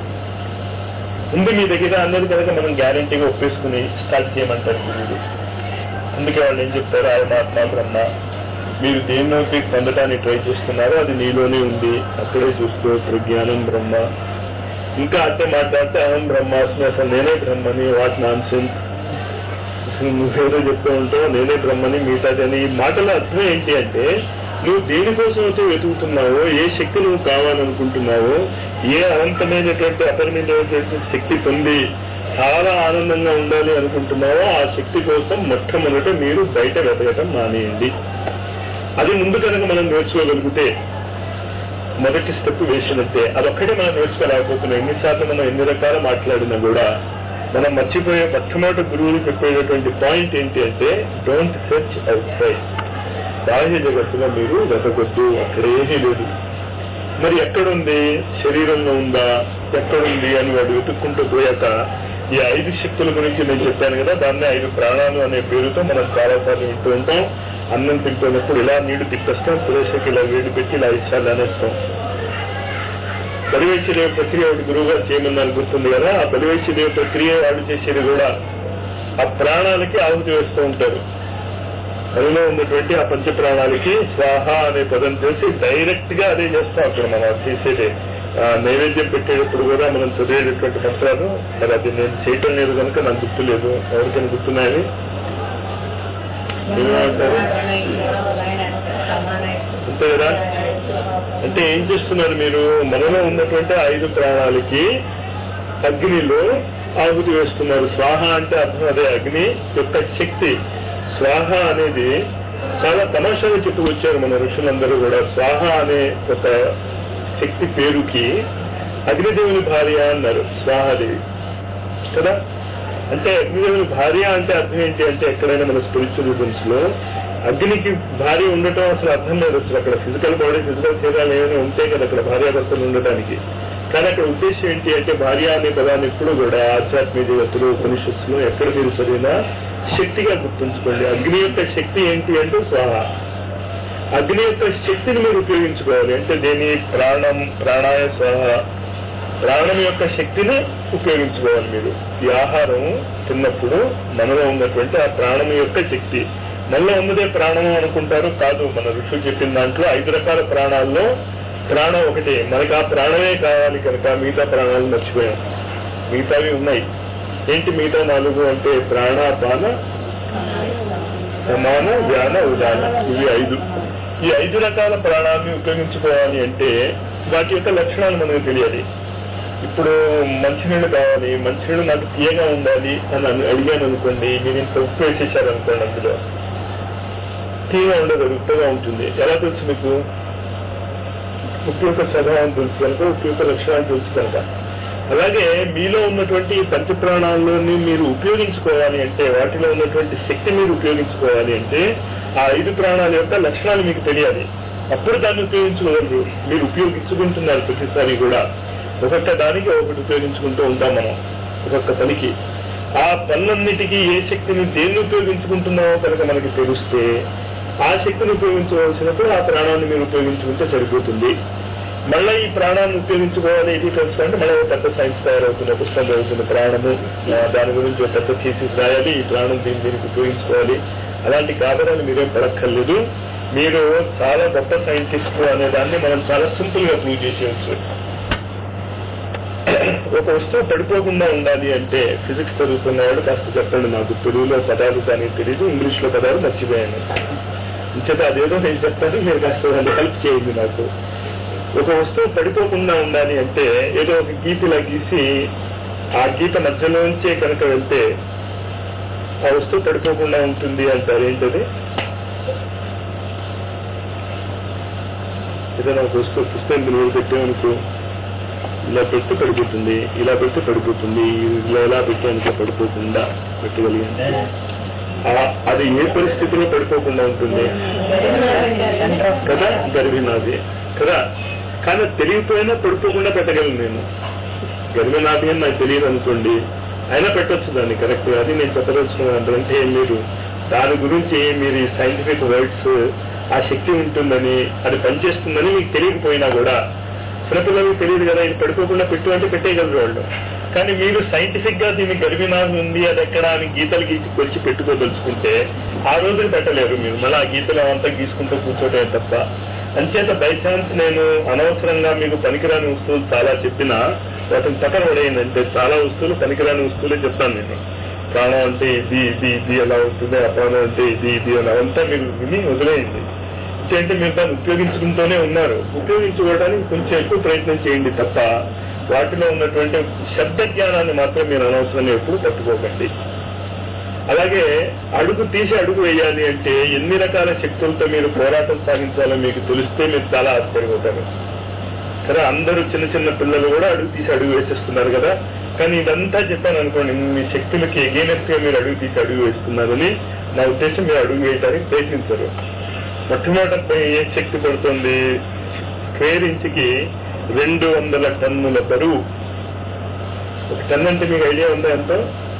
ఉంది మీ దగ్గర అన్నది కనుక మనం గ్యారంటీగా ఒప్పేసుకుని స్టార్ట్ చేయమంటారు గురువులు అందుకే వాళ్ళు ఏం చెప్తారు ఆత్మ బ్రహ్మ మీరు దేన్నైతే పొందడానికి ట్రై చేస్తున్నారో అది నీలోనే ఉంది అక్కడే చూస్తూ ప్రజ్ఞానం బ్రహ్మ ఇంకా అంటే మాట్లాడితే అహం బ్రహ్మాస్మి అసలు నేనే బ్రహ్మని వాట్ నాన్ సెన్స్ అసలు నువ్వేదో చెప్తూ ఉంటావు నేనే బ్రహ్మని మిగతాదని ఈ మాటల అర్థం ఏంటి అంటే నువ్వు దేనికోసం అయితే వెతుకుతున్నావో ఏ శక్తి నువ్వు కావాలనుకుంటున్నావో ఏ అనంతమైనటువంటి అపరిమితమైనటువంటి శక్తి పొంది చాలా ఆనందంగా ఉండాలి అనుకుంటున్నావో ఆ శక్తి కోసం మొట్టమొదట మీరు బయట వెతకటం మానేయండి అది ముందు కనుక మనం నేర్చుకోగలిగితే మొదటి స్టెప్ వేసినట్టే అదొక్కటే మనం నేర్చుకోలేకపోతున్నాం ఎన్నిసార్లు మనం ఎన్ని రకాలు మాట్లాడినా కూడా మనం మర్చిపోయే మొట్టమొదటి గురువులు చెప్పేటటువంటి పాయింట్ ఏంటి అంటే డోంట్ సెర్చ్ అవుట్ సైడ్ బాహ్య జగత్తులో మీరు వెతకొద్దు అక్కడ ఏమీ లేదు మరి ఎక్కడుంది శరీరంలో ఉందా ఎక్కడుంది అని వాడు వెతుక్కుంటూ పోయాక ఈ ఐదు శక్తుల గురించి నేను చెప్పాను కదా దాన్ని ఐదు ప్రాణాలు అనే పేరుతో మనం చాలాసార్లు వింటూ ఉంటాం అన్నం తింటున్నప్పుడు ఇలా నీళ్లు తిప్పేస్తాం సురేషకి ఇలా వేడి పెట్టి ఇలా ఇచ్చాలు అనేస్తాం బలివేశ్వరీయ ప్రక్రియ ఒకటి గురువు గారు చేయమన్నారు గుర్తుంది కదా ఆ బలివేశ్వరీయ ప్రక్రియ వాడు చేసేది కూడా ఆ ప్రాణాలకి ఆహుతి వేస్తూ ఉంటారు అందులో ఉన్నటువంటి ఆ పంచ ప్రాణాలకి స్వాహ అనే పదం చేసి డైరెక్ట్ గా అదే చేస్తాం అక్కడ మనం చేసేది ఆ నైవేద్యం పెట్టేటప్పుడు కూడా మనం చదివేటటువంటి మంత్రాలు మరి అది నేను చేయటం లేదు కనుక నాకు గుర్తు లేదు ఎవరికైనా గుర్తున్నాయని ఏమంటారు అంతే కదా అంటే ఏం చేస్తున్నారు మీరు మనలో ఉన్నటువంటి ఐదు ప్రాణాలకి అగ్నిలో ఆహుతి వేస్తున్నారు స్వాహ అంటే అర్థం అదే అగ్ని యొక్క శక్తి స్వాహ అనేది చాలా తమాషాగా చెప్పుకొచ్చారు మన ఋషులందరూ కూడా స్వాహ అనే ఒక శక్తి పేరుకి అగ్నిదేవుని భార్య అన్నారు స్వాహాదేవి కదా అంటే అగ్నిదేవుని భార్య అంటే అర్థం ఏంటి అంటే ఎక్కడైనా మన స్పిరిచువల్ రిజన్స్ లో అగ్నికి భార్య ఉండటం అసలు అర్థం లేదు అసలు అక్కడ ఫిజికల్ బాడీ ఫిజికల్ శరీరాలు ఏమైనా ఉంటే కదా అక్కడ భార్యాభర్తలు ఉండటానికి కానీ అక్కడ ఉద్దేశం ఏంటి అంటే భార్య అనే పదాన్ని ఎప్పుడు కూడా ఆధ్యాత్మిక జగత్తులు ఉపనిషత్తులు ఎక్కడ మీరు సరైన శక్తిగా గుర్తుంచుకోండి అగ్ని యొక్క శక్తి ఏంటి అంటే స్వాహ అగ్ని యొక్క శక్తిని మీరు ఉపయోగించుకోవాలి అంటే దేని ప్రాణం ప్రాణాయ స్వాహ ప్రాణం యొక్క శక్తిని ఉపయోగించుకోవాలి మీరు ఈ ఆహారం తిన్నప్పుడు మనలో ఉన్నటువంటి ఆ ప్రాణం యొక్క శక్తి మనలో ఉన్నదే ప్రాణము అనుకుంటారు కాదు మన ఋషులు చెప్పిన దాంట్లో ఐదు రకాల ప్రాణాల్లో ప్రాణం ఒకటే మనకి ఆ ప్రాణమే కావాలి కనుక మిగతా ప్రాణాలు మర్చిపోయాం మిగతావి ఉన్నాయి ఏంటి మిగతా నాలుగు అంటే ప్రాణాపాన సమాన ధ్యాన ఉదాన ఇవి ఐదు ఈ ఐదు రకాల ప్రాణాన్ని ఉపయోగించుకోవాలి అంటే వాటి యొక్క లక్షణాలు మనకు తెలియాలి ఇప్పుడు మంచినీళ్ళు కావాలి మంచినీళ్ళు నాకు తీయగా ఉండాలి అని అను- అడిగాను అనుకోండి మీరు ఇంత ఉప్పు వేసేసారు అనుకోండి అందులో స్థిరంగా ఉండదు అది ఉత్తగా ఉంటుంది ఎలా తెలుసు మీకు ఉప్పు యొక్క స్వభావం తెలుసు కనుక ఉప్పు యొక్క లక్షణాలు తెలుసు కనుక అలాగే మీలో ఉన్నటువంటి ఈ పంచప్రాణాల్లోని మీరు ఉపయోగించుకోవాలి అంటే వాటిలో ఉన్నటువంటి శక్తి మీరు ఉపయోగించుకోవాలి అంటే ఆ ఐదు ప్రాణాల యొక్క లక్షణాలు మీకు తెలియాలి అప్పుడు దాన్ని ఉపయోగించుకోగలరు మీరు ఉపయోగించుకుంటున్నారు ప్రతిసారి కూడా ఒక్కొక్క దానికి ఒకటి ఉపయోగించుకుంటూ ఉంటాం మనం ఒక్కొక్క పనికి ఆ పనులన్నిటికీ ఏ శక్తిని దేన్ని ఉపయోగించుకుంటున్నామో కనుక మనకి తెలిస్తే ఆ శక్తిని ఉపయోగించవలసినప్పుడు ఆ ప్రాణాన్ని మీరు ఉపయోగించుకుంటే సరిపోతుంది మళ్ళీ ఈ ప్రాణాన్ని ఉపయోగించుకోవాలి ఇది తెలుసుకుంటే మళ్ళీ ఒక పెద్ద సైన్స్ తయారవుతుంది పుస్తకం జరుగుతుంది ప్రాణము ఆ, దాని గురించి ఒక పెద్ద థీసిస్ రాయాలి ఈ ప్రాణం దీన్ని దీనికి ఉపయోగించుకోవాలి అలాంటి కారణాలు మీరేం పడక్కర్లేదు మీరు చాలా గొప్ప సైంటిస్ట్ అనే దాన్ని మనం చాలా సింపుల్ గా ప్రూవ్ చేసేయచ్చు ఒక వస్తువు పడిపోకుండా ఉండాలి అంటే ఫిజిక్స్ చదువుతున్నవాడు కాస్త చెప్పండి నాకు తెలుగులో పదాలు కానీ తెలియదు ఇంగ్లీష్ లో పదాలు మర్చిపోయాను ఇంచేత అదేదో నేను చెప్తాను మీరు కాస్త దాన్ని హెల్ప్ చేయండి నాకు ఒక వస్తువు పడిపోకుండా ఉండాలి అంటే ఏదో ఒక గీతలా గీసి ఆ గీత మధ్యలోంచే కనుక వెళ్తే ఆ వస్తువు పడిపోకుండా ఉంటుంది అంటారు ఏంటది ఏదైనా ఒక వస్తువు పుస్తకం విలువ పెట్టామనుకో ఇలా పెడితే పడిపోతుంది ఇలా పెడితే పడిపోతుంది ఇలా ఇలా పెట్టానుకో పడిపోకుండా పెట్టగలిగింది ఆ- అది ఏ పరిస్థితిలో పడిపోకుండా ఉంటుంది కదా గర్భినాది కదా కానీ అది తెలియకపోయినా పడిపోకుండా పెట్టగలను నేను గర్భినాది అని నాకు తెలియదు అనుకోండి అయినా పెట్టొచ్చు దాన్ని కరెక్ట్ అది నేను చెప్పదలుచుకున్నాను అంటే మీరు దాని గురించి మీరు ఈ సైంటిఫిక్ వర్డ్స్ ఆ శక్తి ఉంటుందని అది పనిచేస్తుందని మీకు తెలియకపోయినా కూడా చిన్నపిల్లలకి తెలియదు కదా ఇది పడిపోకుండా పెట్టు అంటే పెట్టేయగలరు వాళ్ళు కానీ మీరు సైంటిఫిక్ గా దీన్ని గర్భినాథం ఉంది అది ఎక్కడ అని గీతలు గీసి వచ్చి పెట్టుకోదలుచుకుంటే ఆ రోజులు పెట్టలేరు మీరు మళ్ళీ ఆ గీతలు అంతా గీసుకుంటూ కూర్చోటమే తప్ప అంచేత బై ఛాన్స్ నేను అనవసరంగా మీకు పనికిరాని వస్తువులు చాలా చెప్పినా వాటిని పక్కన పడేయండి చాలా వస్తువులు పనికిరాని వస్తువులే చెప్తాను నేను ప్రాణం అంటే ఇది ఇది ఇది ఎలా ఉంటుంది అప్రాణం అంటే ఇది ఇది అని అవంతా మీరు విని వదిలేయండి అంటే మీరు దాన్ని ఉపయోగించుకుంటూనే ఉన్నారు ఉపయోగించుకోవడానికి కొంచెం ఎక్కువ ప్రయత్నం చేయండి తప్ప వాటిలో ఉన్నటువంటి శబ్ద జ్ఞానాన్ని మాత్రం మీరు అనవసరంగా ఎప్పుడు పట్టుకోకండి అలాగే అడుగు తీసి అడుగు వేయాలి అంటే ఎన్ని రకాల శక్తులతో మీరు పోరాటం సాగించాలో మీకు తెలిస్తే మీరు చాలా ఆశ్చర్యపోతారు సరే అందరూ చిన్న చిన్న పిల్లలు కూడా అడుగు తీసి అడుగు వేసేస్తున్నారు కదా కానీ ఇదంతా చెప్పాను అనుకోండి మీ శక్తులకి ఎగేనెస్ట్ గా మీరు అడుగు తీసి అడుగు వేస్తున్నారని నా ఉద్దేశం మీరు అడుగు వేయడానికి ప్రయత్నించరు మొట్టమొదట ఏ శక్తి పడుతుంది స్క్వేర్ ఇంచుకి రెండు వందల టన్నుల బరువు ఒక టన్ అంటే మీకు ఐడియా ఉందా ఎంతో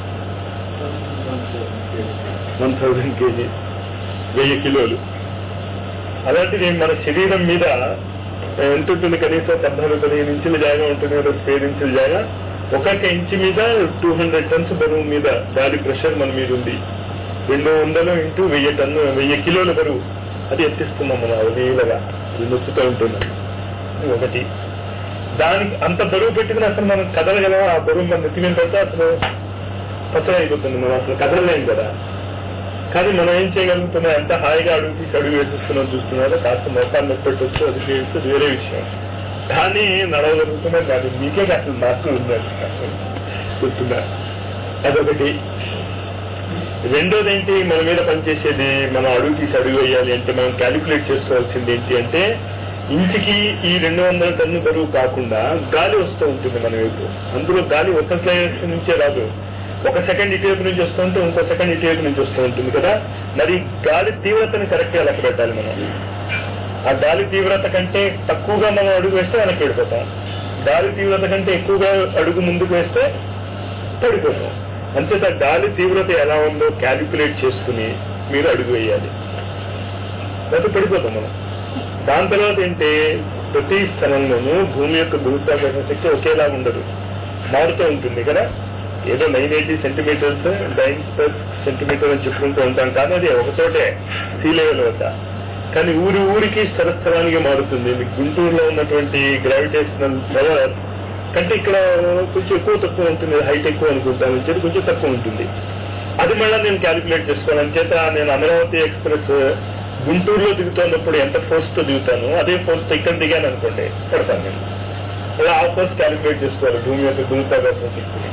వన్ థౌజండ్ కేజీ వెయ్యి కిలోలు అలాంటిది మన శరీరం మీద ఎంత ఉంటుంది కనీసం పద్నాలుగు పదిహేను ఇంచుల జాగా ఉంటుంది కదా స్క్వేర్ ఇంచుల జాగా ఒక్కొక్క ఇంచు మీద టూ హండ్రెడ్ టన్స్ బరువు మీద గాలి ప్రెషర్ మన మీద ఉంది రెండు వందలు ఇంటూ వెయ్యి టన్ను వెయ్యి కిలోల బరువు అది ఎత్తిస్తున్నాం మనం అవలీలగా అది నొక్కుతూ ఉంటున్నాం ఇది ఒకటి దానికి అంత బరువు పెట్టుకుని అసలు మనం కదలగలమా ఆ బరువు మన నెత్తి మీద పడితే అసలు పచ్చడి అయిపోతుంది మనం అసలు కదలలేం కదా కానీ మనం ఏం చేయగలుగుతున్నాం ఎంత హాయిగా అడుగు తీసి అడుగు వేసేస్తున్నాం చూస్తున్నారో కాస్త మోకాలు నొప్పి పెట్టొచ్చు అది చేయొచ్చు అది వేరే విషయం కానీ నడవగలుగుతున్నాం కానీ మీకే అసలు నాకు ఉందండి గుర్తుందా అదొకటి రెండోది ఏంటి మన మీద పనిచేసేది మనం అడుగు తీసి అడుగు వేయాలి అంటే మనం క్యాలిక్యులేట్ చేసుకోవాల్సింది ఏంటి అంటే ఇంటికి ఈ రెండు వందల టన్ను బరువు కాకుండా గాలి వస్తూ ఉంటుంది మన వైపు అందులో గాలి ఒక స్లైడ్ నుంచే రాదు ఒక సెకండ్ ఇటువైపు నుంచి వస్తూ ఉంటే ఇంకో సెకండ్ ఇటువైపు నుంచి వస్తూ ఉంటుంది కదా మరి గాలి తీవ్రతని కరెక్ట్ గా లెక్క పెట్టాలి మనం ఆ గాలి తీవ్రత కంటే తక్కువగా మనం అడుగు వేస్తే వెనక్కి వెళ్ళిపోతాం గాలి తీవ్రత కంటే ఎక్కువగా అడుగు ముందుకు వేస్తే పడిపోతాం అంతేత గాలి తీవ్రత ఎలా ఉందో క్యాలిక్యులేట్ చేసుకుని మీరు అడుగు వేయాలి లేకపోతే పడిపోతాం మనం దాని తర్వాత ఏంటి ప్రతి స్థలంలోనూ భూమి యొక్క గురుత్వాకర్షణ శక్తి ఒకేలా ఉండదు మారుతూ ఉంటుంది కదా ఏదో nine eighty centimetres nine plus centimetre అని చెప్పుకుంటూ ఉంటాం కానీ అది ఒక చోటే సీ లెవెల్ వద్ద కానీ ఊరి ఊరికి స్థలస్థలానికి మారుతుంది మీకు గుంటూరులో ఉన్నటువంటి గ్రావిటేషనల్ పవర్ కంటే ఇక్కడ కొంచెం ఎక్కువ తక్కువ ఉంటుంది హైట్ ఎక్కువ అనుకుంటాను చెప్పి కొంచెం తక్కువ ఉంటుంది అది మళ్ళీ నేను క్యాలిక్యులేట్ చేసుకోవాలి చేత నేను అమరావతి ఎక్స్ప్రెస్ గుంటూరులో దిగుతున్నప్పుడు ఎంత ఫోర్స్ తో దిగుతాను అదే ఫోర్స్ తో ఇక్కడ దిగాను అనుకోండి పడతాను నేను అలా ఆ ఫోర్స్ క్యాలిక్యులేట్ చేసుకోవాలి భూమి యొక్క గురుత్వాకర్షణ శక్తిని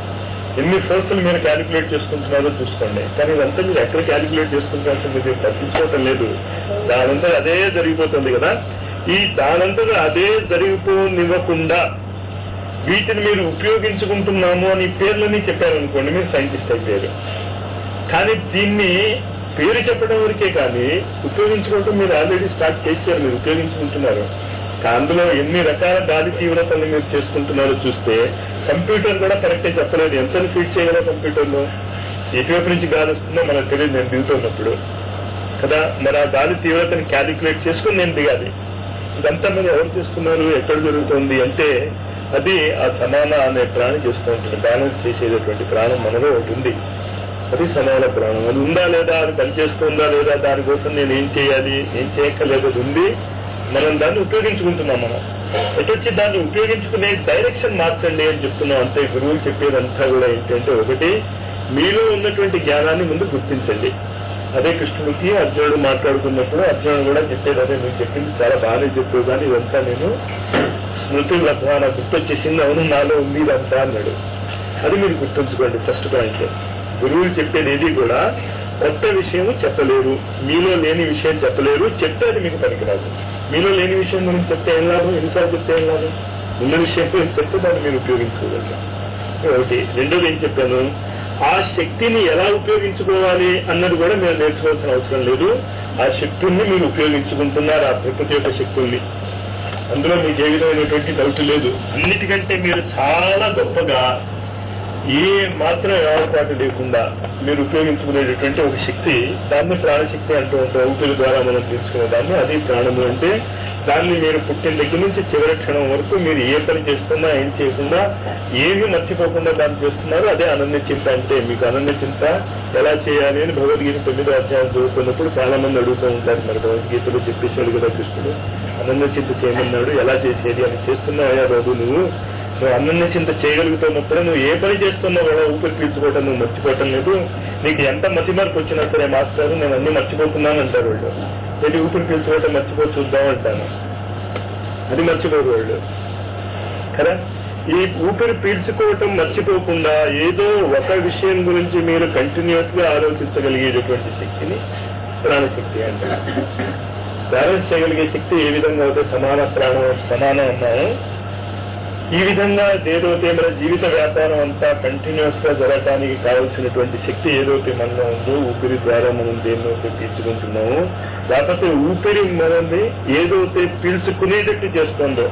ఎన్ని ఫోర్సులు మీరు క్యాలిక్యులేట్ చేసుకుంటున్నారో చూసుకోండి కానీ ఇదంతా మీరు ఎక్కడ క్యాలిక్యులేట్ చేసుకుంటున్నారో మీరు పట్టించుకోవటం లేదు దానంతా అదే జరిగిపోతుంది కదా ఈ దానంతా అదే జరిగిపోనివ్వకుండా వీటిని మీరు ఉపయోగించుకుంటున్నాము అని పేర్లని చెప్పారనుకోండి మీరు సైంటిస్ట్ అయిపోయారు కానీ దీన్ని పేరు చెప్పడం వరకే కానీ ఉపయోగించుకోవటం మీరు ఆల్రెడీ స్టార్ట్ చేశారు మీరు ఉపయోగించుకుంటున్నారు అందులో ఎన్ని రకాల గాలి తీవ్రతలు మీరు చేసుకుంటున్నారో చూస్తే కంప్యూటర్ కూడా కరెక్టే చెప్పలేదు ఎంత ఫీడ్ చేయగలవు కంప్యూటర్లో ఎటువైపు నుంచి గాలి వస్తుందో మనకు తెలియదు నేను దిగుతున్నప్పుడు కదా మరి ఆ గాలి తీవ్రతని క్యాలిక్యులేట్ చేసుకుని నేను దిగాలి ఇదంతా మీరు ఎవరు చేస్తున్నారు ఎక్కడ జరుగుతుంది అంటే అది ఆ సమాన అనే ప్రాణి చేస్తూ ఉంటుంది బ్యాలెన్స్ చేసేటటువంటి ప్రాణం మనలో ఒకటి ఉంది అది సమాన ప్రాణం అది ఉందా లేదా అది పనిచేస్తుందా లేదా దానికోసం నేను ఏం చేయాలి ఏం చేయక్కర్లేదు అది ఉంది మనం దాన్ని ఉపయోగించుకుంటున్నాం మనం ఎటొచ్చి దాన్ని ఉపయోగించుకునే డైరెక్షన్ మార్చండి అని చెప్తున్నాం అంతే గురువులు చెప్పేదంతా కూడా ఏంటంటే ఒకటి మీలో ఉన్నటువంటి జ్ఞానాన్ని ముందు గుర్తించండి అదే కృష్ణుడికి అర్జునుడు మాట్లాడుకున్నప్పుడు అర్జునుడు కూడా చెప్పేది అదే నువ్వు చెప్పింది చాలా బాగానే చెప్పావు కానీ ఇదంతా నేను స్మృతి లబ్ధ నాకు గుర్తొచ్చేసింది అవును నాలో ఉంది ఇదంతా అన్నాడు అది మీరు గుర్తుంచుకోండి ఫస్ట్ పాయింట్ గురువులు చెప్పేది ఏది కూడా కొత్త విషయం చెప్పలేరు మీలో లేని విషయం చెప్పలేరు చెప్తే అది మీకు పనికిరాదు మీలో లేని విషయం గురించి చెప్తే ఏం లాభం ఎన్నిసార్లు చెప్తే ఏం లాభం ఉన్న విషయం గురించి చెప్తే దాన్ని మీరు ఉపయోగించుకోగలరు ఒకటి రెండోది ఏం చెప్పాను ఆ శక్తిని ఎలా ఉపయోగించుకోవాలి అన్నది కూడా మీరు నేర్చుకోవాల్సిన అవసరం లేదు ఆ శక్తుల్ని మీరు ఉపయోగించుకుంటున్నారు ఆ ప్రకృతి యొక్క శక్తుల్ని అందులో మీకు ఏ విధమైనటువంటి డౌట్ లేదు అన్నిటికంటే మీరు చాలా గొప్పగా ఏ మాత్రం ఏర్పాటు లేకుండా మీరు ఉపయోగించుకునేటటువంటి ఒక శక్తి దాన్ని ప్రాణశక్తి అంటూ ఉంటాం ఊపిరి ద్వారా మనం తీసుకునే దాన్ని అది ప్రాణము అంటే దాన్ని మీరు పుట్టిన దగ్గర నుంచి చివరి క్షణం వరకు మీరు ఏ పని చేస్తున్నా ఏం చేయకుండా ఏమీ మర్చిపోకుండా దాన్ని చేస్తున్నారు అదే అనన్య చింత అంటే మీకు అనన్య చింత ఎలా చేయాలి అని భగవద్గీత తొమ్మిదో అధ్యాయం చదువుతున్నప్పుడు చాలా మంది అడుగుతూ ఉంటారు మరి భగవద్గీతలో చెప్పేశాడు కదా కృష్ణుడు అనన్య చింత చేయమన్నాడు ఎలా చేసేది అని చేస్తున్నావా బాబు నువ్వు నువ్వు అన్నన్ని చింత చేయగలుగుతున్నప్పుడు నువ్వు ఏ పని చేస్తున్నావు కూడా ఊపిరి పీల్చుకోవటం నువ్వు మర్చిపోవటం లేదు నీకు ఎంత మతి మార్పు వచ్చినా సరే మాస్టర్ నేను అన్ని మర్చిపోతున్నాను అంటారు వాళ్ళు ఏది ఊపిరి పీల్చుకోవటం మర్చిపో చూద్దాం అంటాను అది మర్చిపోరు వాళ్ళు కదా ఈ ఊపిరి పీల్చుకోవటం మర్చిపోకుండా ఏదో ఒక విషయం గురించి మీరు కంటిన్యూస్ గా ఆలోచించగలిగేటటువంటి శక్తిని ప్రాణశక్తి అంటారు బ్యాలెన్స్ చేయగలిగే శక్తి ఏ విధంగా అయితే సమాన ప్రాణం సమానం అన్నామో ఈ విధంగా ఏదైతే మన జీవిత వ్యాపారం అంతా కంటిన్యూస్ గా జరగడానికి కావలసినటువంటి శక్తి ఏదైతే మనలో ఉందో ఊపిరి ద్వారా మనం దేన్నైతే పీల్చుకుంటున్నామో లేకపోతే ఊపిరి మనల్ని ఏదైతే పీల్చుకునేటట్టు చేస్తుందో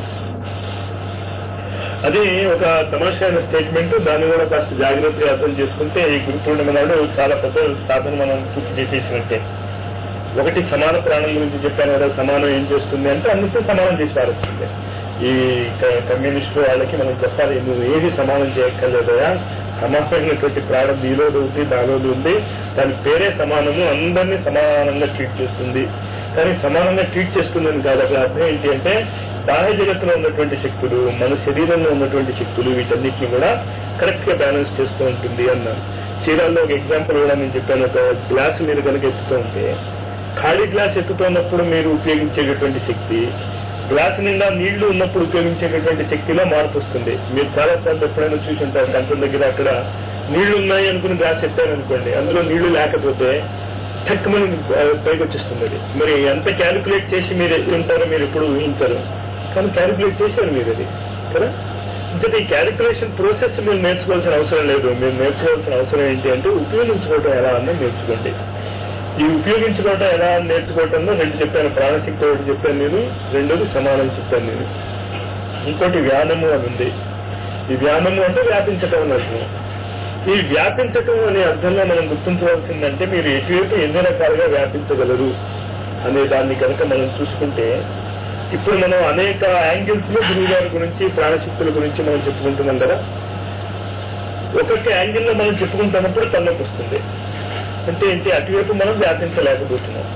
అది ఒక తమాషైన స్టేట్మెంట్ దాన్ని కూడా కాస్త జాగ్రత్తగా అర్థం చేసుకుంటే ఈ గురు పూర్ణిమ నాడు చాలా పెద్ద సాధన మనం పూర్తి చేసేసినట్టే ఒకటి సమాన ప్రాణం గురించి చెప్పాను కదా సమానం ఏం చేస్తుంది అంటే అన్నిటితో సమానం చేసి పారేస్తుంది ఈ క- కమ్యూనిస్టు వాళ్ళకి మనం చెప్పాలి నువ్వు ఏది సమానం చేయక్కర్లేదయా సమానమైనటువంటి ప్రాణం నీలోది ఉంది నాలోది ఉంది దాని పేరే సమానము అందరినీ సమానంగా ట్రీట్ చేస్తుంది కానీ సమానంగా ట్రీట్ చేస్తుందని కాదు అక్కడ అర్థం ఏంటి అంటే బాహ్య జగత్తులో ఉన్నటువంటి శక్తులు మన శరీరంలో ఉన్నటువంటి శక్తులు వీటన్నిటిని కూడా కరెక్ట్ గా బ్యాలెన్స్ చేస్తూ ఉంటుంది అన్నాను చీరాల్లో ఒక ఎగ్జాంపుల్ కూడా నేను చెప్పాను ఒక గ్లాస్ మీరు కనుక ఎత్తుతూ ఉంటే ఖాళీ గ్లాస్ ఎత్తుతున్నప్పుడు మీరు ఉపయోగించేటటువంటి శక్తి గ్లాస్ నిండా నీళ్లు ఉన్నప్పుడు ఉపయోగించేటటువంటి శక్తిలో మార్పు వస్తుంది మీరు చాలా సార్లు ఎప్పుడైనా చూసి ఉంటారు కంట్రోల్ దగ్గర అక్కడ నీళ్లు ఉన్నాయి అనుకుని గ్లాస్ ఎత్తారనుకోండి అందులో నీళ్లు లేకపోతే తక్కువని పైకి వచ్చేస్తుంది అది మరి ఎంత క్యాలిక్యులేట్ చేసి మీరు ఎత్తి ఉంటారో మీరు ఎప్పుడు ఊహించరు కానీ క్యాలిక్యులేట్ చేశారు మీరు అది కదా అంటే ఈ క్యాలిక్యులేషన్ ప్రాసెస్ మీరు నేర్చుకోవాల్సిన అవసరం లేదు మీరు నేర్చుకోవాల్సిన అవసరం ఏంటి అంటే ఉపయోగించుకోవడం ఎలా అన్నది నేర్చుకోండి ఈ ఉపయోగించుకోవటం ఎలా అని నేర్చుకోవటంలో రెండు చెప్పాను ప్రాణశక్తి ఒకటి చెప్పాను నేను రెండోది సమానం చెప్పాను నేను ఇంకోటి వ్యానము అని ఉంది ఈ వ్యానము అంటే వ్యాపించటం అని అర్థం ఈ వ్యాపించటం అనే అర్థంలో మనం గుర్తించవలసిందంటే మీరు ఎటువైపు ఎన్ని రకాలుగా వ్యాపించగలరు అనే దాన్ని కనుక మనం చూసుకుంటే ఇప్పుడు మనం అనేక యాంగిల్స్ లో గురువు గారి గురించి ప్రాణశక్తుల గురించి మనం చెప్పుకుంటున్నాం కదా ఒక్కొక్క యాంగిల్ లో మనం చెప్పుకుంటున్నప్పుడు తలనొప్పి వస్తుంది అంటే ఏంటి అటువైపు మనం వ్యాపించలేకపోతున్నాం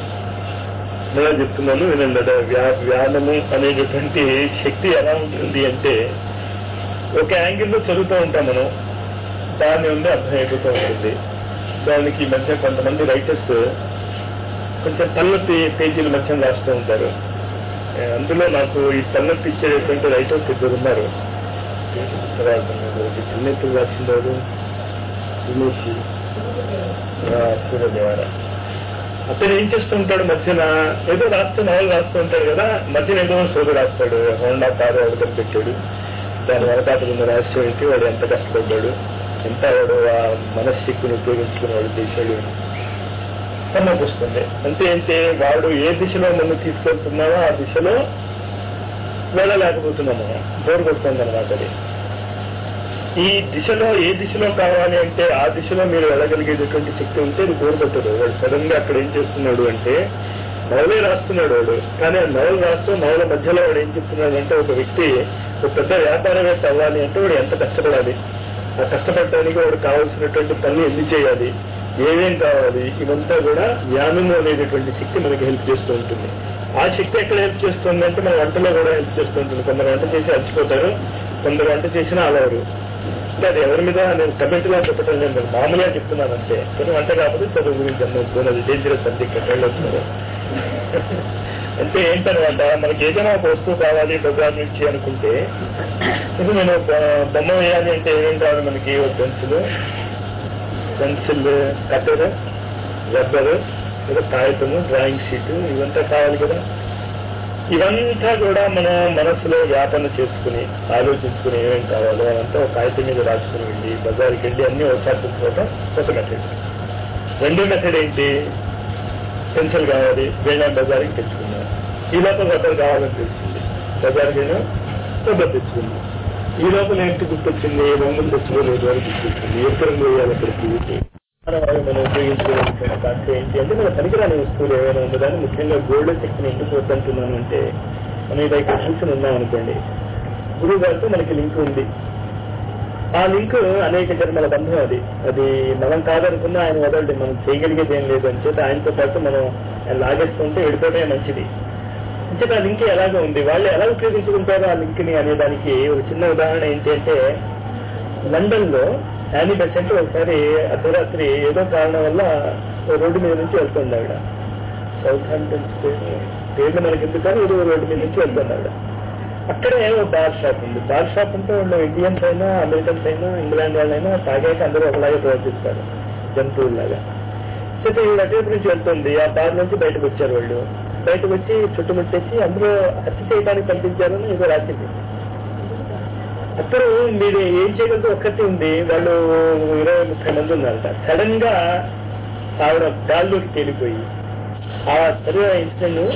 నేను చెప్తున్నాను వినండి అదే వ్యా- వ్యానము అనేటటువంటి శక్తి ఎలా ఉంటుంది అంటే ఒక యాంగిల్లో చదువుతూ ఉంటాం మనం దాని ఉంది అర్థం అయిపోతూ ఉంటుంది దానికి ఈ మధ్య కొంతమంది రైటర్స్ కొంచెం తలనొప్పి పేజీల మధ్య రాస్తూ ఉంటారు ఏ, అందులో నాకు ఈ తలనొప్పి ఇచ్చేటటువంటి రైటర్స్ ఇద్దరు ఉన్నారు తర్వాత ఒకటి చిన్నెత్తులు రాసిందారు ఉమేష్ సూర్యదేవాడ అతను ఏం చేస్తూ ఉంటాడు మధ్యన ఏదో రాస్తూ నవలు రాస్తూ ఉంటాడు కదా మధ్యన ఏదో సోదు రాస్తాడు హోండా కారు అవతల పెట్టాడు దాని వెనకాతలు ఉన్న రహస్యం ఏంటి వాడు ఎంత కష్టపడ్డాడు ఎంత వాడు ఆ మనశ్శక్తిని ఉపయోగించుకుని వాడు చేశాడు సమకూస్తుంది అంటే ఏంటి వాడు ఏ దిశలో మనం తీసుకెళ్తున్నామో ఆ దిశలో వెళ్ళలేకపోతున్నాము బోర్ కొడుతుంది అనమాట అది ఈ దిశలో ఏ దిశలో కావాలి అంటే ఆ దిశలో మీరు వెళ్ళగలిగేటటువంటి శక్తి ఉంటే ఇది కోరుకొట్టదు వాడు సడన్ గా అక్కడ ఏం చేస్తున్నాడు అంటే నవలే రాస్తున్నాడు వాడు కానీ ఆ నవలు రాస్తూ నవల మధ్యలో వాడు ఏం చెప్తున్నాడు అంటే ఒక వ్యక్తి ఒక పెద్ద వ్యాపారవేత్త అవ్వాలి అంటే వాడు ఎంత కష్టపడాలి ఆ కష్టపడటానికి వాడు కావాల్సినటువంటి పనులు ఎన్ని చేయాలి ఏమేం కావాలి ఇవంతా కూడా జ్ఞానము అనేటటువంటి శక్తి మనకి హెల్ప్ చేస్తూ ఉంటుంది ఆ శక్తి ఎక్కడ హెల్ప్ చేస్తుంది అంటే మన వంటలో కూడా హెల్ప్ చేస్తూ ఉంటుంది కొందరు వంట చేసి అలసిపోతారు కొందరు వంట చేసినా అలవరు అంటే అది ఎవరి మీద నేను కమెంట్ గా చెప్పటం లేదు నేను మామూలుగా చెప్తున్నాను అంతే కొన్ని వంట కాకపోతే చదువు గురించి అన్నట్టు అది డేంజరస్ సబ్జెక్ట్ ఎక్కడ వస్తున్నారు అంటే ఏంటనమాట మనకి ఏదైనా ఒక వస్తువు కావాలి బజార్ నుంచి అనుకుంటే ఇప్పుడు నేను బొ- బొమ్మ వేయాలి అంటే ఏమేం కావాలి మనకి ఒక పెన్సిల్ పెన్సిల్ కట్టర్ రబ్బర్ లేదా కాగితము డ్రాయింగ్ షీట్ ఇవంతా కావాలి కదా ఇవంతా కూడా మనం మనసులో వ్యాపన చేసుకుని ఆలోచించుకుని ఏమేం కావాలో అదంతా ఒక కాగితం మీద రాసుకుని వెళ్ళి బజార్కి వెళ్ళి అన్ని ఒకసారి తెచ్చుకోవటం ఒక మెథడ్ రెండో మెథడ్ ఏంటి పెన్సిల్ కావాలి వెళ్ళాం బజార్కి తెచ్చుకున్నాం ఈ లోపల రబ్బర్ కావాలని తెలిసింది బజార్కి వెళ్ళాం రబ్బర్ తెచ్చుకుంది ఈ లోపల ఏంటి గుర్తొచ్చింది రంగులు తెచ్చుకోలేదు అని గుర్తొచ్చింది ఎప్పుడు రంగు వేయాలి అక్కడికి మనం వాళ్ళు మనం ఉపయోగించుకోవాల్సిన కాస్త ఏంటి అంటే మన పనికిరాని వస్తువులు ఏమైనా ఉండదని ముఖ్యంగా గోల్డ్ శక్తిని ఎందుకు వద్దంటున్నాను అంటే మనం ఇది ఇక్కడ కూర్చొని ఉన్నాం అనుకోండి గురువు గారితో మనకి లింక్ ఉంది ఆ లింక్ అనేక జన్మల బంధం అది అది మనం కాదనుకున్నా ఆయన వదలడు మనం చేయగలిగేది ఏం లేదు అని చేత ఆయనతో పాటు మనం ఆయన లాగేస్తుంటే వెళ్ళిపోవడమే మంచిది అంటే ఆ లింక్ ఎలాగో ఉంది వాళ్ళు ఎలా ఉపయోగించుకుంటారో ఆ లింక్ ని అనే దానికి ఒక చిన్న ఉదాహరణ ఏంటి అంటే లండన్ లో యానీ బెసెంట్ ఒకసారి అర్ధరాత్రి ఏదో కారణం వల్ల ఓ రోడ్డు మీద నుంచి వెళ్తుంది ఆవిడ సౌత్ హాంప్టన్ పేర్లు మనకి ఎందుకు కానీ ఏదో రోడ్డు మీద నుంచి వెళ్తుంది ఆవిడ అక్కడే ఓ బార్ షాప్ ఉంది బార్ షాప్ అంటే వాళ్ళు ఇండియన్స్ అయినా అమెరికన్స్ అయినా ఇంగ్లాండ్ వాళ్ళైనా తాగాక అందరూ ఒకలాగే ప్రవర్తిస్తారు జంతువుల్లాగా అయితే ఈవిడ అటువైపు నుంచి వెళ్తుంది ఆ బార్ నుంచి బయటకు వచ్చారు వాళ్ళు బయటకు వచ్చి చుట్టుముట్టేసి అందరూ హత్య చేయడానికి పంపించారని ఏదో రాసింది అప్పుడు మీరు ఏం చేయగలదు ఒక్కటి ఉంది వాళ్ళు ఇరవై ముప్పై మంది ఉన్నారట సడన్ గా ఆవిడ గాల్లోకి తేలిపోయి ఆ సరిగా ఇన్సిడెంట్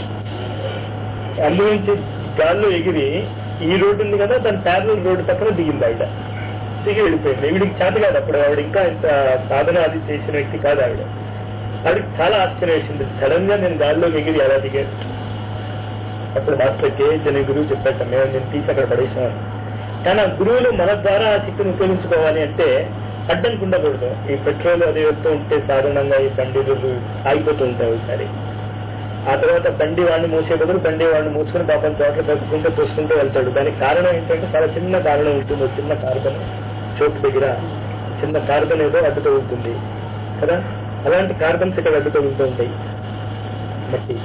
అందులోంచి గాల్లో ఎగిరి ఈ రోడ్డు ఉంది కదా దాని ప్యారల్ రోడ్డు పక్కన దిగింది ఆవిడ దిగి వెళ్ళిపోయింది ఈవిడికి చేత కాదు అప్పుడు ఆవిడ ఇంకా ఇంత సాధన అది చేసిన వ్యక్తి కాదు ఆవిడ ఆవిడకి చాలా ఆశ్చర్యం వేసింది సడన్ గా నేను గాల్లో ఎగిరి ఎలా దిగాను అప్పుడు మాస్టర్ కేఎస్ అనే గురువు చెప్పాట మేము నేను తీసి అక్కడ పడేసాను కానీ ఆ గురువులు మన ద్వారా ఆ శక్తిని ఉపయోగించుకోవాలి అంటే అడ్డంకి ఉండకూడదు ఈ పెట్రోల్ అది వెళ్తూ ఉంటే సాధారణంగా ఈ బండిలు ఆగిపోతూ ఉంటాయి ఒకసారి ఆ తర్వాత బండి వాడిని మూసే బదులు బండి వాడిని మూసుకుని పాపం చోట్ల తగ్గుకుంటూ తోసుకుంటూ వెళ్తాడు దానికి కారణం ఏంటంటే చాలా చిన్న కారణం ఉంటుంది ఒక చిన్న కార్బన్ చోటు దగ్గర చిన్న కార్బన్ ఏదో అడ్డు తగులుతుంది కదా అలాంటి కార్బన్స్ ఇక్కడ అడ్డు తగులుతూ ఉంటాయి మట్టి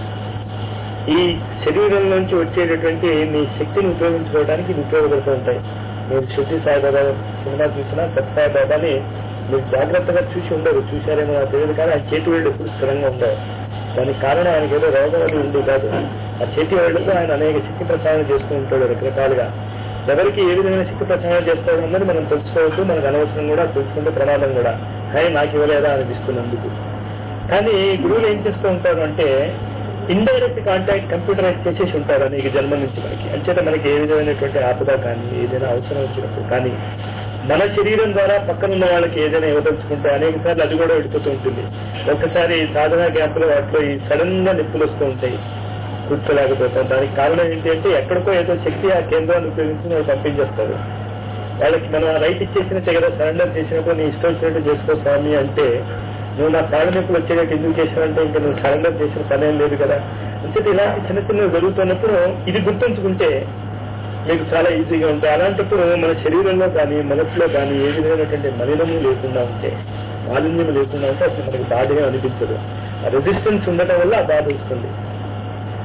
ఈ శరీరం నుంచి వచ్చేటటువంటి మీ శక్తిని ఉపయోగించుకోవడానికి ఇది ఉపయోగపడుతూ ఉంటాయి మీరు శుద్ధి సాయిబాబా సినిమా చూసినా సత్సాయి బాబాని మీరు జాగ్రత్తగా చూసి ఉండరు చూశారేమో నాకు తెలియదు కానీ ఆ చేతి వేళ్ళు ఎప్పుడు స్థిరంగా ఉండవు దానికి కారణం ఆయనకి ఏదో రోగం అది ఉంది కాదు ఆ చేతి వేళ్లతో ఆయన అనేక శక్తి ప్రసారం చేస్తూ ఉంటాడు రకరకాలుగా ఎవరికి ఏ విధమైన శక్తి ప్రసారం చేస్తాడు అన్నది మనం తెలుసుకోవద్దు మనకు అనవసరం కూడా తెలుసుకుంటే ప్రమాదం కూడా కానీ నాకు ఇవ్వలేదా అనిపిస్తున్నందుకు కానీ గురువులు ఏం చేస్తూ ఉంటారు అంటే ఇండైరెక్ట్ కాంటాక్ట్ కంప్యూటరైజ్ చేసేసి ఉంటారు అనేక జన్మ నుంచి మనకి అంచేత మనకి ఏ విధమైనటువంటి ఆపద కానీ ఏదైనా అవసరం వచ్చినప్పుడు కానీ మన శరీరం ద్వారా పక్కన ఉన్న వాళ్ళకి ఏదైనా ఇవ్వదలుచుకుంటే అనేక సార్లు అది కూడా వెళ్ళిపోతూ ఉంటుంది ఒక్కసారి సాధనా క్యాంపులో వాటిలో ఈ సడన్ గా నిప్పులు వస్తూ ఉంటాయి కూర్చోలేకపోతాం దానికి కారణం ఏంటి అంటే ఎక్కడికో ఏదో శక్తి ఆ కేంద్రాన్ని ఉపయోగించి వాళ్ళు పంపించేస్తారు వాళ్ళకి మనం రైట్ ఇచ్చేసిన కదా సరెండర్ చేసినప్పుడు నీ ఇష్టం వచ్చినట్టు చేసుకో స్వామి అంటే నువ్వు నా కాళ్ళ నొప్పులు వచ్చేటట్టు ఎందుకు చేసావంటే ఇంకా నువ్వు సరెండర్ చేసిన పని ఏం లేదు కదా అంటే ఇలాంటి చిన్న చిన్నవి జరుగుతున్నప్పుడు ఇది గుర్తుంచుకుంటే మీకు చాలా ఈజీగా ఉంటాయి అలాంటప్పుడు మన శరీరంలో కానీ మనసులో కానీ ఏ విధమైనటువంటి మలినము లేకుండా ఉంటే మాలిన్యం లేకుండా ఉంటే అసలు మనకి బాధగా అనిపించదు ఆ రెసిస్టెన్స్ ఉండటం వల్ల ఆ బాధ వస్తుంది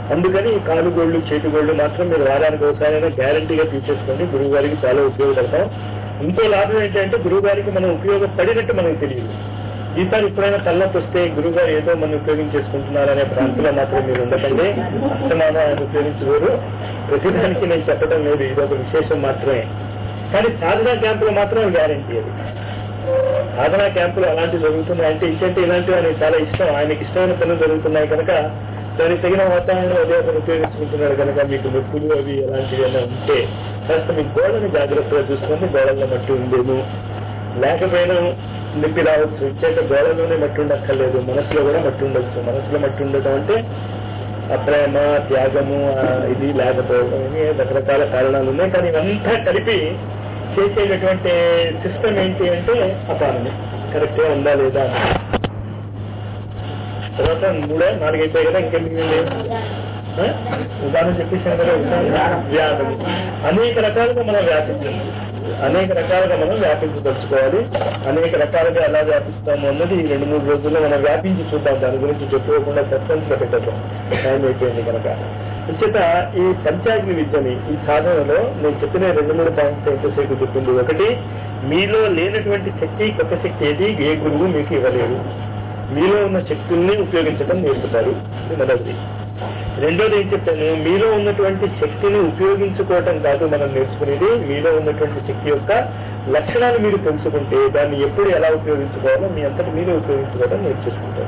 అందుకని ఈ కాలు గోళ్ళు చేతి గోళ్ళు మాత్రం మీరు వారానికి ఒకసారైనా గ్యారంటీగా తీసేసుకోండి గురువు గారికి చాలా ఉపయోగపడతాం ఇంకో లాభం ఏంటంటే గురువు గారికి మనం ఉపయోగపడినట్టు మనకు తెలియదు ఈసారి ఎప్పుడైనా తలనొప్పి వస్తే గురువు గారు ఏదో మనం ఉపయోగించేసుకుంటున్నారనే భ్రాంతిలో మాత్రం మీరు ఉండకండి అస్తమానం ఆయన ఉపయోగించలేరు ప్రతిదానికి నేను చెప్పడం లేదు ఇది ఒక విశేషం మాత్రమే కానీ సాధనా క్యాంపులో మాత్రం గ్యారంటీ అది సాధనా క్యాంపులు అలాంటివి జరుగుతున్నాయంటే ఇచ్చంటే ఇలాంటివి ఆయనకి చాలా ఇష్టం ఆయనకి ఇష్టమైన పనులు జరుగుతున్నాయి కనుక దానికి తగిన వాతావరణం అదే అతను ఉపయోగించుకుంటున్నాడు కనుక మీకు నొప్పులు అవి అలాంటివి ఏమైనా ఉంటే కాస్త మీ గోడని జాగ్రత్తగా చూసుకొని గోడల్లో మట్టి ఉందేమో లేకపోయినా నొప్పి రావచ్చు ఇచ్చేట గోడలోనే మట్టి ఉండక్కర్లేదు మనసులో కూడా మట్టి ఉండొచ్చు మనసులో మట్టి ఉండటం అంటే ఆ ప్రేమ త్యాగము ఆ ఇది లేకపోవడం ఇవి రకరకాల కారణాలు ఉన్నాయి కానీ ఇవంతా కలిపి చేసేటటువంటి సిస్టమ్ ఏంటి అంటే అపానమి కరెక్ట్ గా ఉందా లేదా అని తర్వాత మూడే నాలుగు అయిపోయాయి కదా ఇంకేం మిగిలింది ఆ? ఉదాహరణ చెప్పేసాను కదా ఉదాహరణ వ్యాధము అనేక రకాలుగా మనం వ్యాపించాలి అనేక రకాలుగా మనం వ్యాపించదలుచుకోవాలి అనేక రకాలుగా ఎలా వ్యాపిస్తాము అన్నది ఈ రెండు మూడు రోజుల్లో మనం వ్యాపించి చూద్దాం దాని గురించి చెప్పుకోకుండా సస్పెన్స్ పెట్టద్దాం టైం అయిపోయింది కనుక ఉచిత ఈ పంచాగ్ని విద్యని ఈ సాధనలో నేను చెప్పిన రెండు మూడు పాయింట్స్ ఎంతసేపు చెప్పింది ఒకటి మీలో లేనటువంటి శక్తి కొత్త శక్తి ఏది ఏ గురువు మీకు ఇవ్వలేరు మీలో ఉన్న శక్తుల్ని ఉపయోగించడం నేర్పుతారు ఇది మొదటిది రెండోది ఏం చెప్పాను మీలో ఉన్నటువంటి శక్తిని ఉపయోగించుకోవటం కాదు మనం నేర్చుకునేది మీలో ఉన్నటువంటి శక్తి యొక్క లక్షణాలు మీరు తెలుసుకుంటే దాన్ని ఎప్పుడు ఎలా ఉపయోగించుకోవాలో మీ అంతటి మీరే ఉపయోగించుకోవడం నేర్చేసుకుంటారు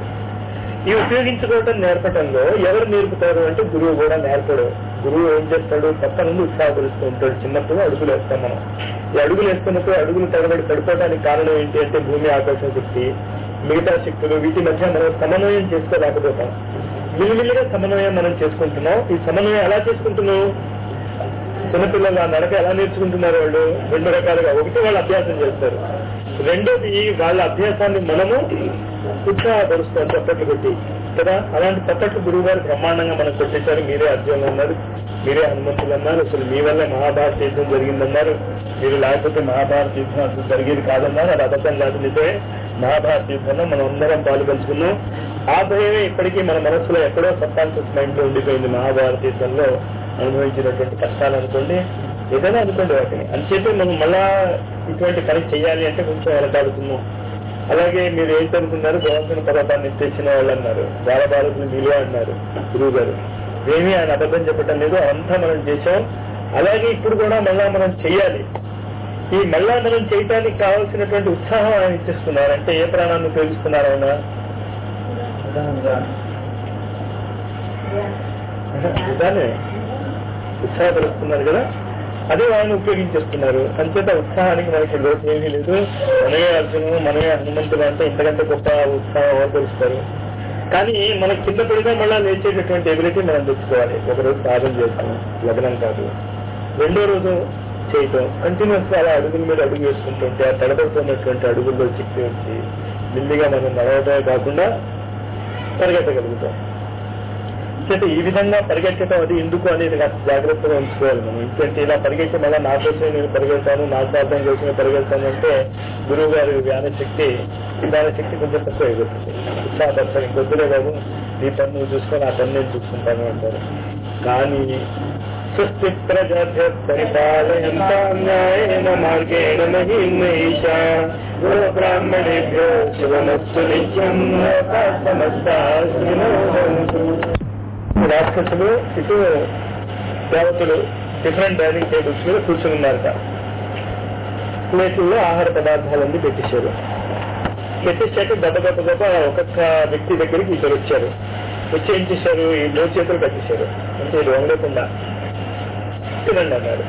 ఈ ఉపయోగించుకోవటం నేర్పటంలో ఎవరు నేర్పుతారు అంటే గురువు కూడా నేర్పడు గురువు ఏం చేస్తాడు పక్క నుండి ఉత్సాహపరుస్తూ ఉంటాడు చిన్నప్పుడు అడుగులు వేస్తాం మనం ఈ అడుగులు వేస్తున్నప్పుడు అడుగులు తగబడి పడిపోవడానికి కారణం ఏంటి అంటే భూమి ఆకర్షణ శక్తి మిగతా శక్తులు వీటి మధ్య మనం సమన్వయం చేసుకోలేకపోతాం మిల్లిమిల్లిగా సమన్వయం మనం చేసుకుంటున్నాం ఈ సమన్వయం ఎలా చేసుకుంటున్నాం చిన్నపిల్లలు ఆ నడక ఎలా నేర్చుకుంటున్నారు వాళ్ళు రెండు రకాలుగా ఒకటి వాళ్ళు అభ్యాసం చేస్తారు రెండోది వాళ్ళ అభ్యాసాన్ని మనము ఉత్సాహపరుస్తాం చప్పట్లు కొట్టి కదా అలాంటి చప్పట్లు గురువు గారు బ్రహ్మాండంగా మనకు కొట్టేశారు మీరే అర్జునులు అన్నారు మీరే హనుమంతులు అన్నారు అసలు మీ వల్లే మహాభారత యుద్ధం జరిగిందన్నారు మీరు లేకపోతే మహాభారత యుద్ధం అసలు జరిగేది కాదన్నారు అది అబద్ధం కాదు నిజమే మహాభారత యుద్ధంలో మనం అందరం పాల్గొంచుకున్నాం ఆ భయమే ఇప్పటికీ మన మనసులో ఎక్కడో సబ్కాన్షియస్ మైండ్ లో ఉండిపోయింది మహాభారత యుద్ధంలో అనుభవించినటువంటి కష్టాలు అనుకోండి ఏదైనా అనుకోండి వాటిని అంచేతే మనం మళ్ళా ఇటువంటి పని చేయాలి అంటే కొంచెం వెనకాడుతున్నాం అలాగే మీరు ఏంటనుకున్నారు గోవర్ధన పర్వతాన్ని తెచ్చిన వాళ్ళు అన్నారు బాలబాలకులు మీరే అన్నారు గురువు గారు ఏమీ ఆయన అబద్ధం చెప్పటం లేదు అంతా మనం చేశాం అలాగే ఇప్పుడు కూడా మళ్ళా మనం చెయ్యాలి ఈ మళ్ళా మనం చేయటానికి కావాల్సినటువంటి ఉత్సాహం ఆయన ఇచ్చేస్తున్నారు అంటే ఏ ప్రాణాన్ని ఉపయోగిస్తున్నారు ఆయన ఇదానే ఉత్సాహపరుస్తున్నారు కదా అదే ఆయన ఉపయోగించేస్తున్నారు అంచేత ఉత్సాహానికి మనకి లోటు ఏమీ లేదు మనమే అర్జును మనమే హనుమంతుడు అంటే ఇంతకంటే గొప్ప ఉత్సాహం అవతరిస్తారు కానీ మన కింద పడినా మళ్ళా లేచేటటువంటి ఎబిలిటీ మనం తెచ్చుకోవాలి ఒకరోజు సాధన చేస్తాం లగ్నం కాదు రెండో రోజు చేయటం కంటిన్యూస్ గా అలా అడుగుల మీద అడుగు వేసుకుంటుంటే ఆ తడబడుతున్నటువంటి అడుగుల్లో చిక్కి వచ్చి మెల్లిగా మనం నడవడమే కాకుండా పరిగెట్టగలుగుతాం అంటే ఈ విధంగా పరిగెట్టడం అది ఎందుకు అనేది కాస్త జాగ్రత్తగా ఉంచుకోవాలి మనం ఎందుకంటే ఇలా పరిగెట్టి మళ్ళీ నా కోసమే నేను పరిగెడతాను నా సాధన కోసమే పరిగెడతాను అంటే గురువు గారి జ్ఞాన శక్తి జ్ఞాన శక్తి కొంచెం తక్కువ అయిపోతుంది ఉత్సాహపడతారు ఇంకొద్దులే బాబు నీ పని నువ్వు చూసుకొని ఆ పని నేను చూసుకుంటాను అంటారు కానీ స్వస్తి ప్రజభ్య పరిపాలయంత న్యాయేన మార్గేణ మహిమేష గురు బ్రాహ్మణేభ్యో శివమస్తు నిత్యం సమస్తా రాక్షసులు ఇటు దేవతలు డిఫరెంట్ డైనింగ్ టేబుల్స్ మీద కూర్చుని ఉన్నారట ప్లేట్లలో ఆహార పదార్థాలన్నీ పెట్టేశారు పెట్టేశాక గబ గబ గబ ఒక్కొక్క వ్యక్తి దగ్గరికి ఇద్దరు వచ్చారు వచ్చి ఏం చేశారు ఈ మూడు చేతులు కట్టేశారు అంటే ఇది వండకుండా తినండి అన్నారు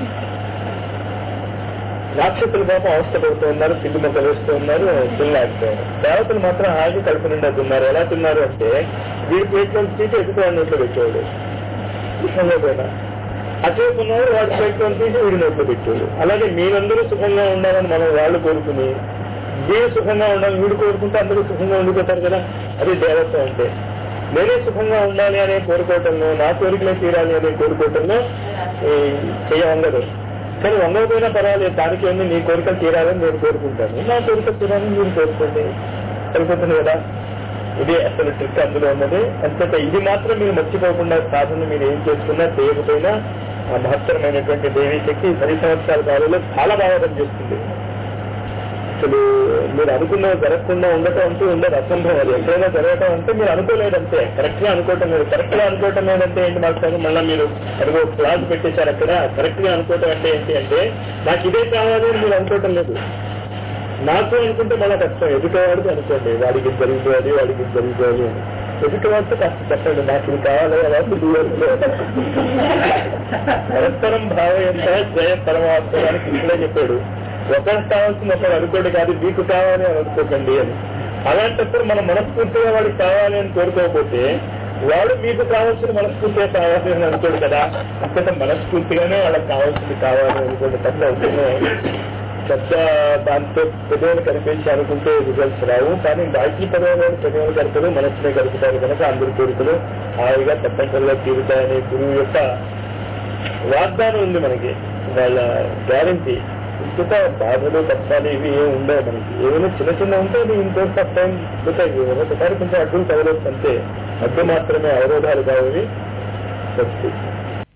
రాక్షసులు పాపం అవస్థ పడుతూ ఉన్నారు పిండి మొక్కలు వేస్తూ ఉన్నారు తినలేకపోయారు దేవతలు మాత్రం హాగి కడుపు నిండా తిన్నారు ఎలా తిన్నారు అంటే వీడి ప్లేట్లో తీసి ఎదుటి నోట్లో పెట్టేవాడు సుఖంగా అటువైపు ఉన్నవాడు వాడి ప్లేట్లో తీసి వీడి నోట్లో పెట్టేవాడు అలాగే మీరందరూ సుఖంగా ఉండాలని మనం వాళ్ళు కోరుకుని వీడు సుఖంగా ఉండాలని వీడు కోరుకుంటే అందరూ సుఖంగా ఉండిపోతారు కదా అది దేవత్వం అంటే నేనే సుఖంగా ఉండాలి అనే కోరుకోవటంలో నా కోరికలే తీరాలి అనే కోరుకోవటంలో ఈ చెయ్య వంగదు కానీ వంగకపోయినా పర్వాలేదు దానికి ఏమి నీ కోరికలు తీరాలని నేను కోరుకుంటాను నా కోరిక తీరాలని మీరు కోరుకోండి సరిపోతుంది కదా ఇది అసలు ట్రిక్ అందులో ఉన్నది అంతేత ఇది మాత్రం మీరు మర్చిపోకుండా సాధన మీరు ఏం చేసుకున్నా చేయకపోయినా ఆ మహత్తరమైనటువంటి దేవీ శక్తి పది సంవత్సరాల కాలంలో చాలా బాగా పనిచేస్తుంది అసలు మీరు అనుకున్నది జరగకుండా ఉండటం అంటూ ఉండదు అసంభవం అది ఎక్కడైనా జరగటం అంటే మీరు అనుకోలేదంటే కరెక్ట్ గా అనుకోవటం లేదు కరెక్ట్ గా అనుకోవటం లేదంటే ఏంటి మాస్టర్ మళ్ళీ మీరు అదిగో క్లాస్ పెట్టేశారు అక్కడ కరెక్ట్ గా అనుకోవటం అంటే ఏంటి అంటే నాకు ఇదే కావాలి అని మీరు అనుకోవటం లేదు నాకు అనుకుంటే మళ్ళీ కష్టం ఎదుటివాడికి అనుకోండి వాడికి ఇది జరిగిపోవాలి వాడికి ఇది జరిగిపోవాలి అని ఎదుటివాడితో కాస్త చెప్పండి నాకు ఇది కావాలి కాబట్టి పరస్పరం భావయంత జయ పరమాత్మ అని కృష్ణుడే చెప్పాడు ఒకరికి కావాల్సిన ఒకరు అనుకోండి కాదు మీకు కావాలి అని అనుకోకండి అని అలాంటప్పుడు మనం మనస్ఫూర్తిగా వాడికి కావాలి అని కోరుకోకపోతే వాడు మీకు కావాల్సిన మనస్ఫూర్తిగా కావాలి అని అనుకోడు కదా అంతటా మనస్ఫూర్తిగానే వాళ్ళకి కావాల్సింది కావాలి అనుకోండి తప్ప అవుతుంది పెద్ద దాంతో పెదవులు కనిపించి అనుకుంటే రిజల్ట్స్ రావు కానీ బాకీ పెదవులు పెదవులు కలుపులు మనసునే కలుపుతారు కనుక అందరి కోరికలు హాయిగా తప్పనిసరిగా తీరుతాయనే గురువు యొక్క వాగ్దానం ఉంది మనకి వాళ్ళ గ్యారంటీ ఇంకొక బాధలు కష్టాలు ఇవి ఏమి ఉండవు మనకి ఏమైనా చిన్న చిన్న ఉంటే అది ఇంకో ఆఫ్ టైం పోతాయి ఒకసారి కొంచెం అడ్డులు తగలొచ్చు అంతే అడ్డు మాత్రమే అవరోధాలు కావాలి శక్తి